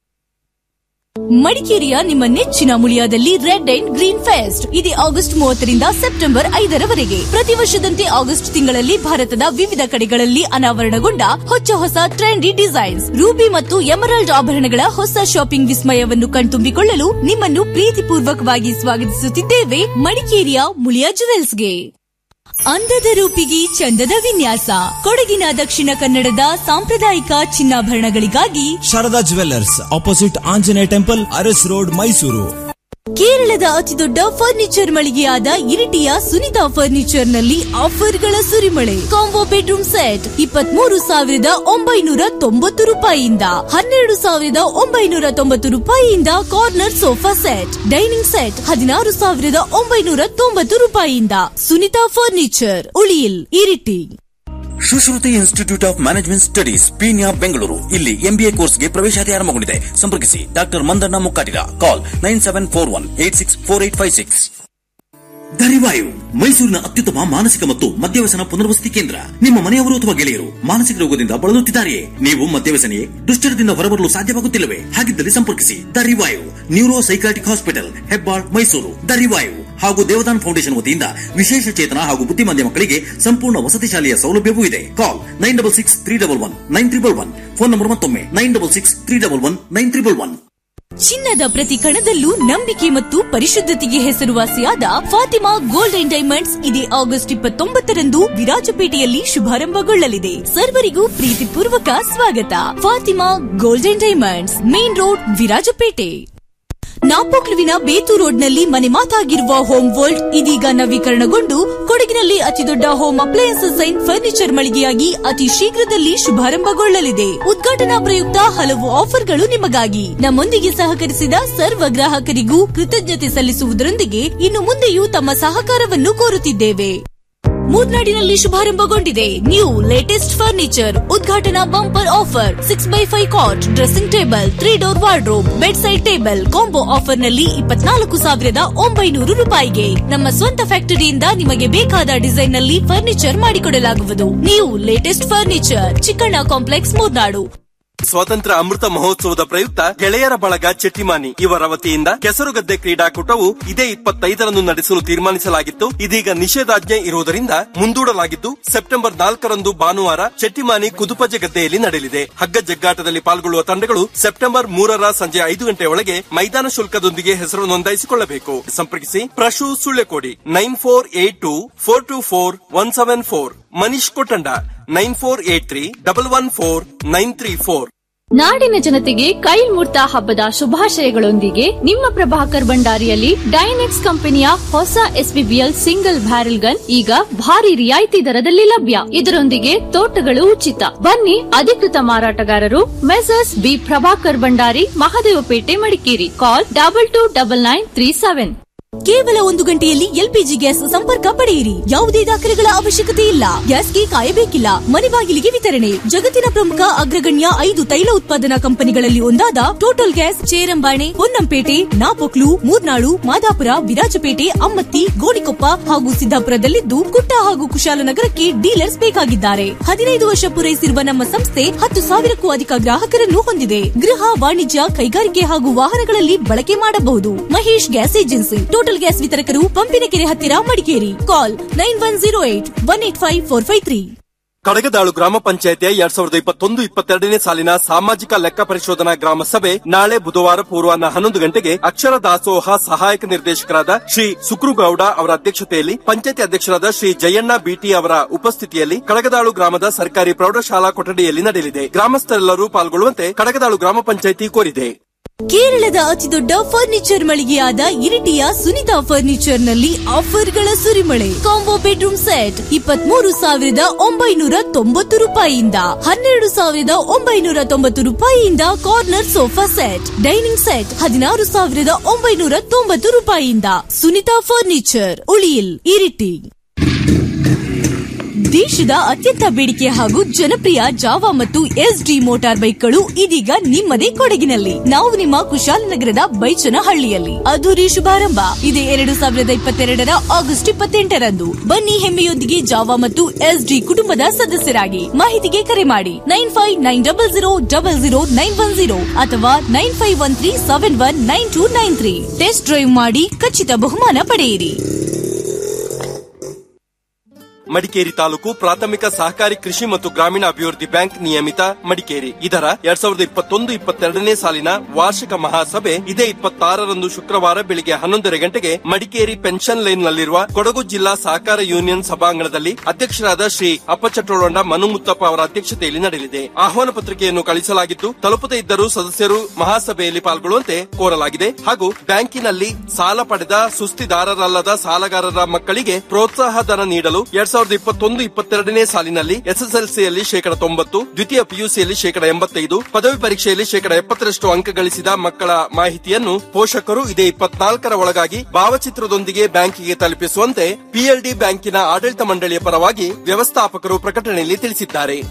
[SPEAKER 9] ಮಡಿಕೇರಿಯ ನಿಮ್ಮ ನೆಚ್ಚಿನ ಮುಳಿಯಾದಲ್ಲಿ ರೆಡ್ ಅಂಡ್ ಗ್ರೀನ್ ಫೆಸ್ಟ್ ಇದೆ ಆಗಸ್ಟ್ ಮೂವತ್ತರಿಂದ ಸೆಪ್ಟೆಂಬರ್ ಐದರವರೆಗೆ ಪ್ರತಿ ವರ್ಷದಂತೆ ಆಗಸ್ಟ್ ತಿಂಗಳಲ್ಲಿ ಭಾರತದ ವಿವಿಧ ಕಡೆಗಳಲ್ಲಿ ಅನಾವರಣಗೊಂಡ ಹೊಚ್ಚ ಹೊಸ ಟ್ರೆಂಡಿ ಡಿಸೈನ್ಸ್ ರೂಬಿ ಮತ್ತು ಎಮರಲ್ಡ್ ಆಭರಣಗಳ ಹೊಸ ಶಾಪಿಂಗ್ ವಿಸ್ಮಯವನ್ನು ಕಣ್ತುಂಬಿಕೊಳ್ಳಲು ನಿಮ್ಮನ್ನು ಪ್ರೀತಿಪೂರ್ವಕವಾಗಿ ಸ್ವಾಗತಿಸುತ್ತಿದ್ದೇವೆ ಮಡಿಕೇರಿಯ ಮುಳಿಯಾ ಜುವೆಲ್ಸ್ಗೆ ಅಂದದ ರೂಪಿಗೆ ಚಂದದ ವಿನ್ಯಾಸ ಕೊಡಗಿನ ದಕ್ಷಿಣ ಕನ್ನಡದ ಸಾಂಪ್ರದಾಯಿಕ ಚಿನ್ನಾಭರಣಗಳಿಗಾಗಿ
[SPEAKER 10] Sharada jewellers opposite Anjaneya temple Aras road Mysuru
[SPEAKER 9] ಕೇರಳದ ಅತಿದೊಡ್ಡ ಫರ್ನಿಚರ್ ಮಳಿಗೆಯಾದ ಇರಿಟಿಯ ಸುನಿತಾ ಫರ್ನಿಚರ್ ನಲ್ಲಿ ಆಫರ್ಗಳ ಸುರಿಮಳೆ ಕಾಂಬೋ ಬೆಡ್ರೂಮ್ ಸೆಟ್ ಇಪ್ಪತ್ಮೂರು ಸಾವಿರದ ಒಂಬೈನೂರ ತೊಂಬತ್ತು ರೂಪಾಯಿಯಿಂದ ಹನ್ನೆರಡು ಸಾವಿರದ ಒಂಬೈನೂರ ತೊಂಬತ್ತು ರೂಪಾಯಿಯಿಂದ corner sofa set dining set ಹದಿನಾರು ಸಾವಿರದ ಒಂಬೈನೂರ ತೊಂಬತ್ತು ರೂಪಾಯಿಯಿಂದ Sunitha furniture Uliyil Iritty
[SPEAKER 11] Sushruthi institute of management studies Peenya Bengaluru ಇಲ್ಲಿ ಎಂಬಿಎ ಕೋರ್ಸ್ಗೆ ಪ್ರವೇಶಾತಿ ಆರಂಭಗೊಂಡಿದೆ ಸಂಪರ್ಕಿಸಿ doctor Mandanna Mukkatiga call nine seven four one eight six four eight five six Darivayu ಮೈಸೂರಿನ ಅತ್ಯುತ್ತಮ ಮಾನಸಿಕ ಮತ್ತು ಮದ್ಯವ್ಯಸನ ಪುನರ್ವಸತಿ ಕೇಂದ್ರ ನಿಮ್ಮ ಮನೆಯವರು ಅಥವಾ ಗೆಳೆಯರು ಮಾನಸಿಕ ರೋಗದಿಂದ ಬಳಲುತ್ತಿದ್ದಾರೆಯೇ ನೀವು ಮದ್ಯವ್ಯಸನೆಯೇ ದುಶ್ಚರದಿಂದ ಹೊರಬರಲು ಸಾಧ್ಯವಾಗುತ್ತಿಲ್ಲವೇ ಹಾಗಿದ್ದಲ್ಲಿ ಸಂಪರ್ಕಿಸಿ Darivayu neuro psychotic hospital Hebbal Mysuru Darivayu ಹಾಗೂ ದೇವದಾನ್ ಫೌಂಡೇಶನ್ ವತಿಯಿಂದ ವಿಶೇಷ ಚೇತನ ಹಾಗೂ ಬುದ್ಧಿಮಾಂದ್ಯ ಮಕ್ಕಳಿಗೆ ಸಂಪೂರ್ಣ ವಸತಿ ಶಾಲೆಯ ಸೌಲಭ್ಯವೂ ಇದೆ call nine double six three double one nine triple one phone number ಮತ್ತೊಮ್ಮೆ nine double six three double one nine triple one
[SPEAKER 9] ಚಿನ್ನದ ಪ್ರತಿ ಕಣದಲ್ಲೂ ನಂಬಿಕೆ ಮತ್ತು ಪರಿಶುದ್ಧತೆಗೆ ಹೆಸರುವಾಸಿಯಾದ ಫಾತಿಮಾ ಗೋಲ್ಡ್ ಅಂಡ್ ಡೈಮಂಡ್ಸ್ ಇದೇ ಆಗಸ್ಟ್ ಇಪ್ಪತ್ತೊಂಬತ್ತರಂದು ವಿರಾಜಪೇಟೆಯಲ್ಲಿ ಶುಭಾರಂಭಗೊಳ್ಳಲಿದೆ ಸರ್ವರಿಗೂ ಪ್ರೀತಿಪೂರ್ವಕ ಸ್ವಾಗತ Fatima gold and diamonds main road Virajpet ನಾಪೋಕ್ಲುವಿನ ಬೇತು ರೋಡ್ನಲ್ಲಿ ಮನೆ ಮಾತಾಗಿರುವ ಹೋಮ್ ವರ್ಲ್ಡ್ ಇದೀಗ ನವೀಕರಣಗೊಂಡು ಕೊಡಗಿನಲ್ಲಿ ಅತಿದೊಡ್ಡ ಹೋಮ್ ಅಪ್ಲಯನ್ಸಸ್ ಅಂಡ್ ಫರ್ನಿಚರ್ ಮಳಿಗೆಯಾಗಿ ಅತಿ ಶೀಘ್ರದಲ್ಲಿ ಶುಭಾರಂಭಗೊಳ್ಳಲಿದೆ ಉದ್ಘಾಟನಾ ಪ್ರಯುಕ್ತ ಹಲವು ಆಫರ್ಗಳು ನಿಮಗಾಗಿ ನಮ್ಮೊಂದಿಗೆ ಸಹಕರಿಸಿದ ಸರ್ವ ಗ್ರಾಹಕರಿಗೂ ಕೃತಜ್ಞತೆ ಸಲ್ಲಿಸುವುದರೊಂದಿಗೆ ಇನ್ನು ಮುಂದೆಯೂ ತಮ್ಮ ಸಹಕಾರವನ್ನು ಕೋರುತ್ತಿದ್ದೇವೆ ಮೂರ್ನಾಡಿನಲ್ಲಿ ಶುಭಾರಂಭಗೊಂಡಿದೆ ನ್ಯೂ ಲೇಟೆಸ್ಟ್ ಫರ್ನಿಚರ್ ಉದ್ಘಾಟನಾ bumper offer six by five cot dressing table three door wardrobe bed side table combo offer ನಲ್ಲಿ ಇಪ್ಪತ್ನಾಲ್ಕು ಸಾವಿರದ ಒಂಬೈನೂರು ರೂಪಾಯಿಗೆ ನಮ್ಮ ಸ್ವಂತ ಫ್ಯಾಕ್ಟರಿಯಿಂದ ನಿಮಗೆ ಬೇಕಾದ ಡಿಸೈನ್ ನಲ್ಲಿ ಫರ್ನಿಚರ್ ಮಾಡಿಕೊಡಲಾಗುವುದು new latest furniture Chikkanna complex Murnad
[SPEAKER 12] ಸ್ವಾತಂತ್ರ್ಯ ಅಮೃತ ಮಹೋತ್ಸವದ ಪ್ರಯುಕ್ತ ಗೆಳೆಯರ ಬಳಗ ಚೆಟ್ಟಿಮಾನಿ ಇವರ ವತಿಯಿಂದ ಕೆಸರುಗದ್ದೆ ಕ್ರೀಡಾಕೂಟವು ಇದೇ ಇಪ್ಪತ್ತೈದರಂದು ನಡೆಸಲು ತೀರ್ಮಾನಿಸಲಾಗಿತ್ತು ಇದೀಗ ನಿಷೇಧಾಜ್ಞೆ ಇರುವುದರಿಂದ ಮುಂದೂಡಲಾಗಿದ್ದು ಸೆಪ್ಟೆಂಬರ್ ನಾಲ್ಕರಂದು ಭಾನುವಾರ ಚೆಟ್ಟಿಮಾನಿ ಕುದುಪಜೆ ಗದ್ದೆಯಲ್ಲಿ ನಡೆಯಲಿದೆ ಹಗ್ಗ ಜಗ್ಗಾಟದಲ್ಲಿ ಪಾಲ್ಗೊಳ್ಳುವ ತಂಡಗಳು ಸೆಪ್ಟೆಂಬರ್ ಮೂರರ ಸಂಜೆ ಐದು ಗಂಟೆಯೊಳಗೆ ಮೈದಾನ ಶುಲ್ಕದೊಂದಿಗೆ ಹೆಸರು ನೋಂದಾಯಿಸಿಕೊಳ್ಳಬೇಕು ಸಂಪರ್ಕಿಸಿ Prashu Sullekodi nine four eight two four two four one seven four Manish Kottanda nine four eight three double one four nine three four
[SPEAKER 13] ನಾಡಿನ ಜನತೆಗೆ ಕೈಲ್ಮುರ್ತ ಹಬ್ಬದ ಶುಭಾಶಯಗಳೊಂದಿಗೆ ನಿಮ್ಮ ಪ್ರಭಾಕರ್ ಭಂಡಾರಿಯಲ್ಲಿ ಡೈನೆಕ್ಸ್ ಕಂಪನಿಯ ಹೊಸ ಎಸ್ಬಿಬಿಎಲ್ ಸಿಂಗಲ್ ಬ್ಯಾರೆಲ್ ಗನ್ ಈಗ ಭಾರಿ ರಿಯಾಯಿತಿ ದರದಲ್ಲಿ ಲಭ್ಯ ಇದರೊಂದಿಗೆ ತೋಟಗಳು ಉಚಿತ ಬನ್ನಿ ಅಧಿಕೃತ ಮಾರಾಟಗಾರರು messrs B Prabhakar Bhandari Mahadevapet Madikeri call double two double nine three seven
[SPEAKER 9] ಕೇವಲ ಒಂದು ಗಂಟೆಯಲ್ಲಿ ಎಲ್ಪಿಜಿ ಗ್ಯಾಸ್ ಸಂಪರ್ಕ ಪಡೆಯಿರಿ ಯಾವುದೇ ದಾಖಲೆಗಳ ಅವಶ್ಯಕತೆ ಇಲ್ಲ ಗ್ಯಾಸ್ಗೆ ಕಾಯಬೇಕಿಲ್ಲ ಮನೆ ಬಾಗಿಲಿಗೆ ವಿತರಣೆ ಜಗತ್ತಿನ ಪ್ರಮುಖ ಅಗ್ರಗಣ್ಯ ಐದು ತೈಲ ಉತ್ಪಾದನಾ ಕಂಪನಿಗಳಲ್ಲಿ ಒಂದಾದ ಟೋಟಲ್ ಗ್ಯಾಸ್ ಚೇರಂಬಾಣೆ ಹೊನ್ನಂಪೇಟೆ ನಾಪೊಕ್ಲು ಮೂರ್ನಾಳು ಮಾದಾಪುರ ವಿರಾಜಪೇಟೆ ಅಮ್ಮತ್ತಿ ಗೋಣಿಕೊಪ್ಪ ಹಾಗೂ ಸಿದ್ದಾಪುರದಲ್ಲಿದ್ದು ಕುಟ್ಟ ಹಾಗೂ ಕುಶಾಲನಗರಕ್ಕೆ ಡೀಲರ್ಸ್ ಬೇಕಾಗಿದ್ದಾರೆ ಹದಿನೈದು ವರ್ಷ ಪೂರೈಸಿರುವ ನಮ್ಮ ಸಂಸ್ಥೆ ಹತ್ತು ಸಾವಿರಕ್ಕೂ ಅಧಿಕ ಗ್ರಾಹಕರನ್ನು ಹೊಂದಿದೆ ಗೃಹ ವಾಣಿಜ್ಯ ಕೈಗಾರಿಕೆ ಹಾಗೂ ವಾಹನಗಳಲ್ಲಿ ಬಳಕೆ ಮಾಡಬಹುದು Mahesh gas agency Total gas ವಿತರಕರು ಪಂಪಿನಕೆರೆ ಹತ್ತಿರ Madikeri call nine one zero eight one eight five four five three
[SPEAKER 12] Kadagadalu ಗ್ರಾಮ ಪಂಚಾಯತಿಯ ಎರಡ್ ಸಾವಿರದ ಇಪ್ಪತ್ತೊಂದು ಇಪ್ಪತ್ತೆರಡನೇ ಸಾಲಿನ ಸಾಮಾಜಿಕ ಲೆಕ್ಕ ಪರಿಶೋಧನಾ ಗ್ರಾಮ ಸಭೆ ನಾಳೆ ಬುಧವಾರ ಪೂರ್ವಾಹ್ನ ಹನ್ನೊಂದು ಗಂಟೆಗೆ ಅಕ್ಷರ ದಾಸೋಹ ಸಹಾಯಕ ನಿರ್ದೇಶಕರಾದ ಶ್ರೀ ಸುಕ್ರುಗೌಡ ಅವರ ಅಧ್ಯಕ್ಷತೆಯಲ್ಲಿ ಪಂಚಾಯತಿ ಅಧ್ಯಕ್ಷರಾದ ಶ್ರೀ ಜಯಣ್ಣ ಬಿಟಿ ಅವರ ಉಪಸ್ಥಿತಿಯಲ್ಲಿ ಕಡಗದಾಳು ಗ್ರಾಮದ ಸರ್ಕಾರಿ ಪ್ರೌಢಶಾಲಾ ಕೊಠಡಿಯಲ್ಲಿ ನಡೆಯಲಿದೆ ಗ್ರಾಮಸ್ಥರೆಲ್ಲರೂ ಪಾಲ್ಗೊಳ್ಳುವಂತೆ ಕಡಗದಾಳು ಗ್ರಾಮ ಪಂಚಾಯತಿ ಕೋರಿದೆ
[SPEAKER 9] ಕೇರಳದ ಅತಿದೊಡ್ಡ ಫರ್ನಿಚರ್ ಮಳಿಗೆಯಾದ ಇರಿಟಿಯ ಸುನಿತಾ ಫರ್ನಿಚರ್ ನಲ್ಲಿ ಆಫರ್ಗಳ ಸುರಿಮಳೆ ಕಾಂಬೋ ಬೆಡ್ರೂಮ್ ಸೆಟ್ ಇಪ್ಪತ್ಮೂರು ಸಾವಿರದ ಒಂಬೈನೂರ ತೊಂಬತ್ತು ರೂಪಾಯಿಯಿಂದ ಹನ್ನೆರಡು ಸಾವಿರದ ಒಂಬೈನೂರ ತೊಂಬತ್ತು ರೂಪಾಯಿಯಿಂದ corner sofa set dining set ಹದಿನಾರು ಸಾವಿರದ ಒಂಬೈನೂರ ತೊಂಬತ್ತು ರೂಪಾಯಿಯಿಂದ ಸುನಿತಾ ಫರ್ನಿಚರ್ ಉಳಿಯಿಲ್ ಇರಿಟಿ ದೇಶದ ಅತ್ಯಂತ ಬೇಡಿಕೆ ಹಾಗೂ ಜನಪ್ರಿಯ ಜಾವಾ ಮತ್ತು ಎಸ್ಡಿ ಮೋಟಾರ್ ಬೈಕ್ಗಳು ಇದೀಗ ನಿಮ್ಮದೇ ಕೊಡಗಿನಲ್ಲಿ ನಾವು ನಿಮ್ಮ ಕುಶಾಲನಗರದ ಬೈಚನಹಳ್ಳಿಯಲ್ಲಿ ಅದ್ದೂರಿ ಶುಭಾರಂಭ ಇದೇ ಎರಡು ಸಾವಿರದ ಇಪ್ಪತ್ತೆರಡರ ಆಗಸ್ಟ್ ಇಪ್ಪತ್ತೆಂಟರಂದು ಬನ್ನಿ ಹೆಮ್ಮೆಯೊಂದಿಗೆ ಜಾವಾ ಮತ್ತು ಎಸ್ಡಿ ಕುಟುಂಬದ ಸದಸ್ಯರಾಗಿ ಮಾಹಿತಿಗೆ ಕರೆ ಮಾಡಿ nine five nine double zero double zero nine one zero ಅಥವಾ nine five one three seven one nine two nine three test drive ಮಾಡಿ ಖಚಿತ ಬಹುಮಾನ ಪಡೆಯಿರಿ
[SPEAKER 12] ಮಡಿಕೇರಿ ತಾಲೂಕು ಪ್ರಾಥಮಿಕ ಸಹಕಾರಿ ಕೃಷಿ ಮತ್ತು ಗ್ರಾಮೀಣ ಅಭಿವೃದ್ಧಿ ಬ್ಯಾಂಕ್ ನಿಯಮಿತ ಮಡಿಕೇರಿ ಇದರ ಎರಡ್ ಸಾವಿರದ ಇಪ್ಪತ್ತೊಂದು ಇಪ್ಪತ್ತೆರಡನೇ ಸಾಲಿನ ವಾರ್ಷಿಕ ಮಹಾಸಭೆ ಇದೇ ಇಪ್ಪತ್ತಾರರಂದು ಶುಕ್ರವಾರ ಬೆಳಿಗ್ಗೆ ಹನ್ನೊಂದರ ಗಂಟೆಗೆ ಮಡಿಕೇರಿ ಪೆನ್ಷನ್ ಲೈನ್ ನಲ್ಲಿರುವ ಕೊಡಗು ಜಿಲ್ಲಾ ಸಹಕಾರ ಯೂನಿಯನ್ ಸಭಾಂಗಣದಲ್ಲಿ ಅಧ್ಯಕ್ಷರಾದ ಶ್ರೀ ಅಪ್ಪಚಟ್ರೋಳಂಡ ಮನುಮುತ್ತಪ್ಪ ಅವರ ಅಧ್ಯಕ್ಷತೆಯಲ್ಲಿ ನಡೆಯಲಿದೆ ಆಹ್ವಾನ ಪತ್ರಿಕೆಯನ್ನು ಕಳಿಸಲಾಗಿದ್ದು ತಲುಪದೇ ಇದ್ದರೂ ಸದಸ್ಯರು ಮಹಾಸಭೆಯಲ್ಲಿ ಪಾಲ್ಗೊಳ್ಳುವಂತೆ ಕೋರಲಾಗಿದೆ ಹಾಗೂ ಬ್ಯಾಂಕಿನಲ್ಲಿ ಸಾಲ ಪಡೆದ ಸುಸ್ತಿದಾರರಲ್ಲದ ಸಾಲಗಾರರ ಮಕ್ಕಳಿಗೆ ಪ್ರೋತ್ಸಾಹ ಧನ ನೀಡಲು ಎರಡ್ ಸಾವಿರದ ಇಪ್ಪತ್ತೊಂದು ಇಪ್ಪತ್ತೆರಡನೇ ಸಾಲಿನಲ್ಲಿ ಎಸ್ಎಸ್ಎಲ್ಸಿಯಲ್ಲಿ ಶೇಕಡ ತೊಂಬತ್ತು ದ್ವಿತೀಯ ಪಿಯುಸಿಯಲ್ಲಿ ಶೇಕಡ ಎಂಬತ್ತೈದು ಪದವಿ ಪರೀಕ್ಷೆಯಲ್ಲಿ ಶೇಕಡ ಎಪ್ಪತ್ತರಷ್ಟು ಅಂಕ ಗಳಿಸಿದ ಮಕ್ಕಳ ಮಾಹಿತಿಯನ್ನು ಪೋಷಕರು ಇದೇ ಇಪ್ಪತ್ನಾಲ್ಕರ ಒಳಗಾಗಿ ಭಾವಚಿತ್ರದೊಂದಿಗೆ ಬ್ಯಾಂಕಿಗೆ ತಲುಪಿಸುವಂತೆ ಪಿಎಲ್ಡಿ ಬ್ಯಾಂಕಿನ ಆಡಳಿತ ಮಂಡಳಿಯ ಪರವಾಗಿ ವ್ಯವಸ್ಥಾಪಕರು ಪ್ರಕಟಣೆಯಲ್ಲಿ ತಿಳಿಸಿದ್ದಾರೆ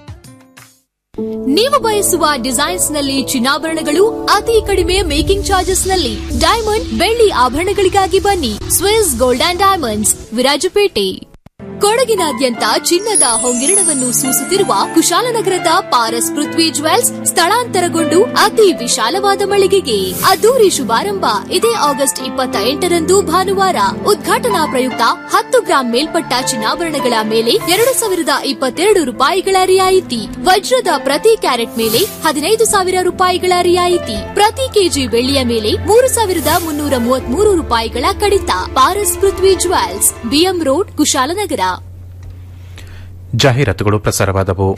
[SPEAKER 13] ನೀವು ಬಯಸುವ ಡಿಸೈನ್ಸ್ ನಲ್ಲಿ ಚಿನ್ನಾಭರಣಗಳು ಅತಿ ಕಡಿಮೆ ಮೇಕಿಂಗ್ ಚಾರ್ಜಸ್ ನಲ್ಲಿ ಡೈಮಂಡ್ ಬೆಳ್ಳಿ ಆಭರಣಗಳಿಗಾಗಿ ಬನ್ನಿ Swiss gold and diamonds Virajpet ಕೊಡಗಿನಾದ್ಯಂತ ಚಿನ್ನದ ಹೊಂಗಿರಣವನ್ನು ಸೂಸುತ್ತಿರುವ ಕುಶಾಲನಗರದ ಪಾರಸ್ ಪೃಥ್ವಿ ಜ್ವೆಲ್ಸ್ ಸ್ಥಳಾಂತರಗೊಂಡು ಅತಿ ವಿಶಾಲವಾದ ಮಳಿಗೆಗೆ ಅದ್ದೂರಿ ಶುಭಾರಂಭ ಇದೇ ಆಗಸ್ಟ್ ಇಪ್ಪತ್ತ ಎಂಟರಂದು ಭಾನುವಾರ ಉದ್ಘಾಟನಾ ಪ್ರಯುಕ್ತ ಹತ್ತು ಗ್ರಾಂ ಮೇಲ್ಪಟ್ಟ ಚಿನ್ನಾಭರಣಗಳ ಮೇಲೆ ಎರಡು ಸಾವಿರದ ಇಪ್ಪತ್ತೆರಡು ರೂಪಾಯಿಗಳ ರಿಯಾಯಿತಿ ವಜ್ರದ ಪ್ರತಿ ಕ್ಯಾರೆಟ್ ಮೇಲೆ ಹದಿನೈದು ಸಾವಿರ ರೂಪಾಯಿಗಳ ರಿಯಾಯಿತಿ ಪ್ರತಿ ಕೆಜಿ ಬೆಳ್ಳಿಯ ಮೇಲೆ ಮೂರು ಸಾವಿರದ ಮುನ್ನೂರ ಮೂವತ್ಮೂರು ರೂಪಾಯಿಗಳ ಕಡಿತ Paras Prithvi jewels BM road Kushalnagar
[SPEAKER 1] ಜಾಹೀರಾತುಗಳು ಪ್ರಸಾರವಾದವು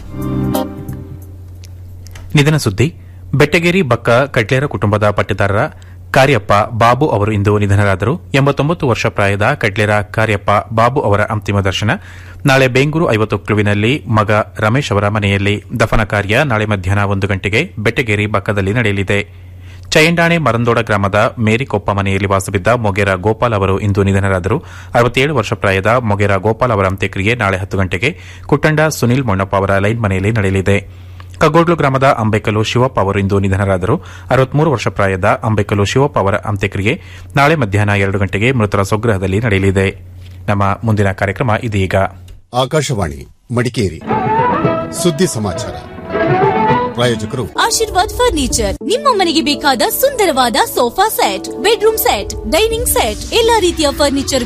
[SPEAKER 1] ನಿಧನ ಸುದ್ದಿ ಬೆಟ್ಟಗೇರಿ ಬಕ್ಕ ಕಡ್ಲೇರ ಕುಟುಂಬದ ಪಟ್ಟದಾರರ ಕಾರ್ಯಪ್ಪ ಬಾಬು ಅವರು ಇಂದು ನಿಧನರಾದರು ಎಂಬತ್ತೊಂಬತ್ತು ವರ್ಷ ಪ್ರಾಯದ ಕಡ್ಲೇರ ಕಾರ್ಯಪ್ಪ ಬಾಬು ಅವರ ಅಂತಿಮ ದರ್ಶನ ನಾಳೆ ಬೆಂಗೂರು ಐವತ್ತೊಕ್ಲುವಿನಲ್ಲಿ ಮಗ ರಮೇಶ್ ಅವರ ಮನೆಯಲ್ಲಿ ದಫನ ಕಾರ್ಯ ನಾಳೆ ಮಧ್ಯಾಹ್ನ ಒಂದು ಗಂಟೆಗೆ ಬೆಟ್ಟಗೇರಿ ಬಕ್ಕದಲ್ಲಿ ನಡೆಯಲಿದೆ ಚಯಂಡಾಣೆ ಮರಂದೋಡ ಗ್ರಾಮದ ಮೇರಿಕೊಪ್ಪ ಮನೆಯಲ್ಲಿ ವಾಸವಿದ್ದ ಮೊಗೇರ ಗೋಪಾಲ್ ಅವರು ಇಂದು ನಿಧನರಾದರು ಅರವತ್ತೇಳು ವರ್ಷ ಪ್ರಾಯದ ಮೊಗೇರ ಗೋಪಾಲ್ ಅವರ ಅಂತ್ಯಕ್ರಿಯೆ ನಾಳೆ ಹತ್ತು ಗಂಟೆಗೆ ಕುಟ್ಟಂಡ ಸುನಿಲ್ ಮೊಣ್ಣಪ್ಪ ಅವರ ಲೈನ್ ಮನೆಯಲ್ಲಿ ನಡೆಯಲಿದೆ ಕಗೋಡ್ಲು ಗ್ರಾಮದ ಅಂಬೇಕಲು ಶಿವಪ್ಪ ಅವರು ಇಂದು ನಿಧನರಾದರು ಅರವತ್ಮೂರು ವರ್ಷ ಪ್ರಾಯದ ಅಂಬೇಕಲು ಶಿವಪ್ಪ ಅವರ ಅಂತ್ಯಕ್ರಿಯೆ ನಾಳೆ ಮಧ್ಯಾಹ್ನ ಎರಡು ಗಂಟೆಗೆ ಮೃತರ ಸ್ವಗೃಹದಲ್ಲಿ ನಡೆಯಲಿದೆ ನಮ್ಮ ಮುಂದಿನ ಕಾರ್ಯಕ್ರಮ ಇದೀಗ
[SPEAKER 14] ಆಕಾಶವಾಣಿ ಮಡಿಕೇರಿ ಸುದ್ದಿ ಸಮಾಚಾರ ಪ್ರಾಯೋಜಕರು
[SPEAKER 9] ಆಶೀರ್ವಾದ್ ಫರ್ನಿಚರ್ ನಿಮ್ಮ ಮನೆಗೆ ಬೇಕಾದ ಸುಂದರವಾದ sofa set bedroom set dining set ಎಲ್ಲಾ ರೀತಿಯ ಫರ್ನಿಚರ್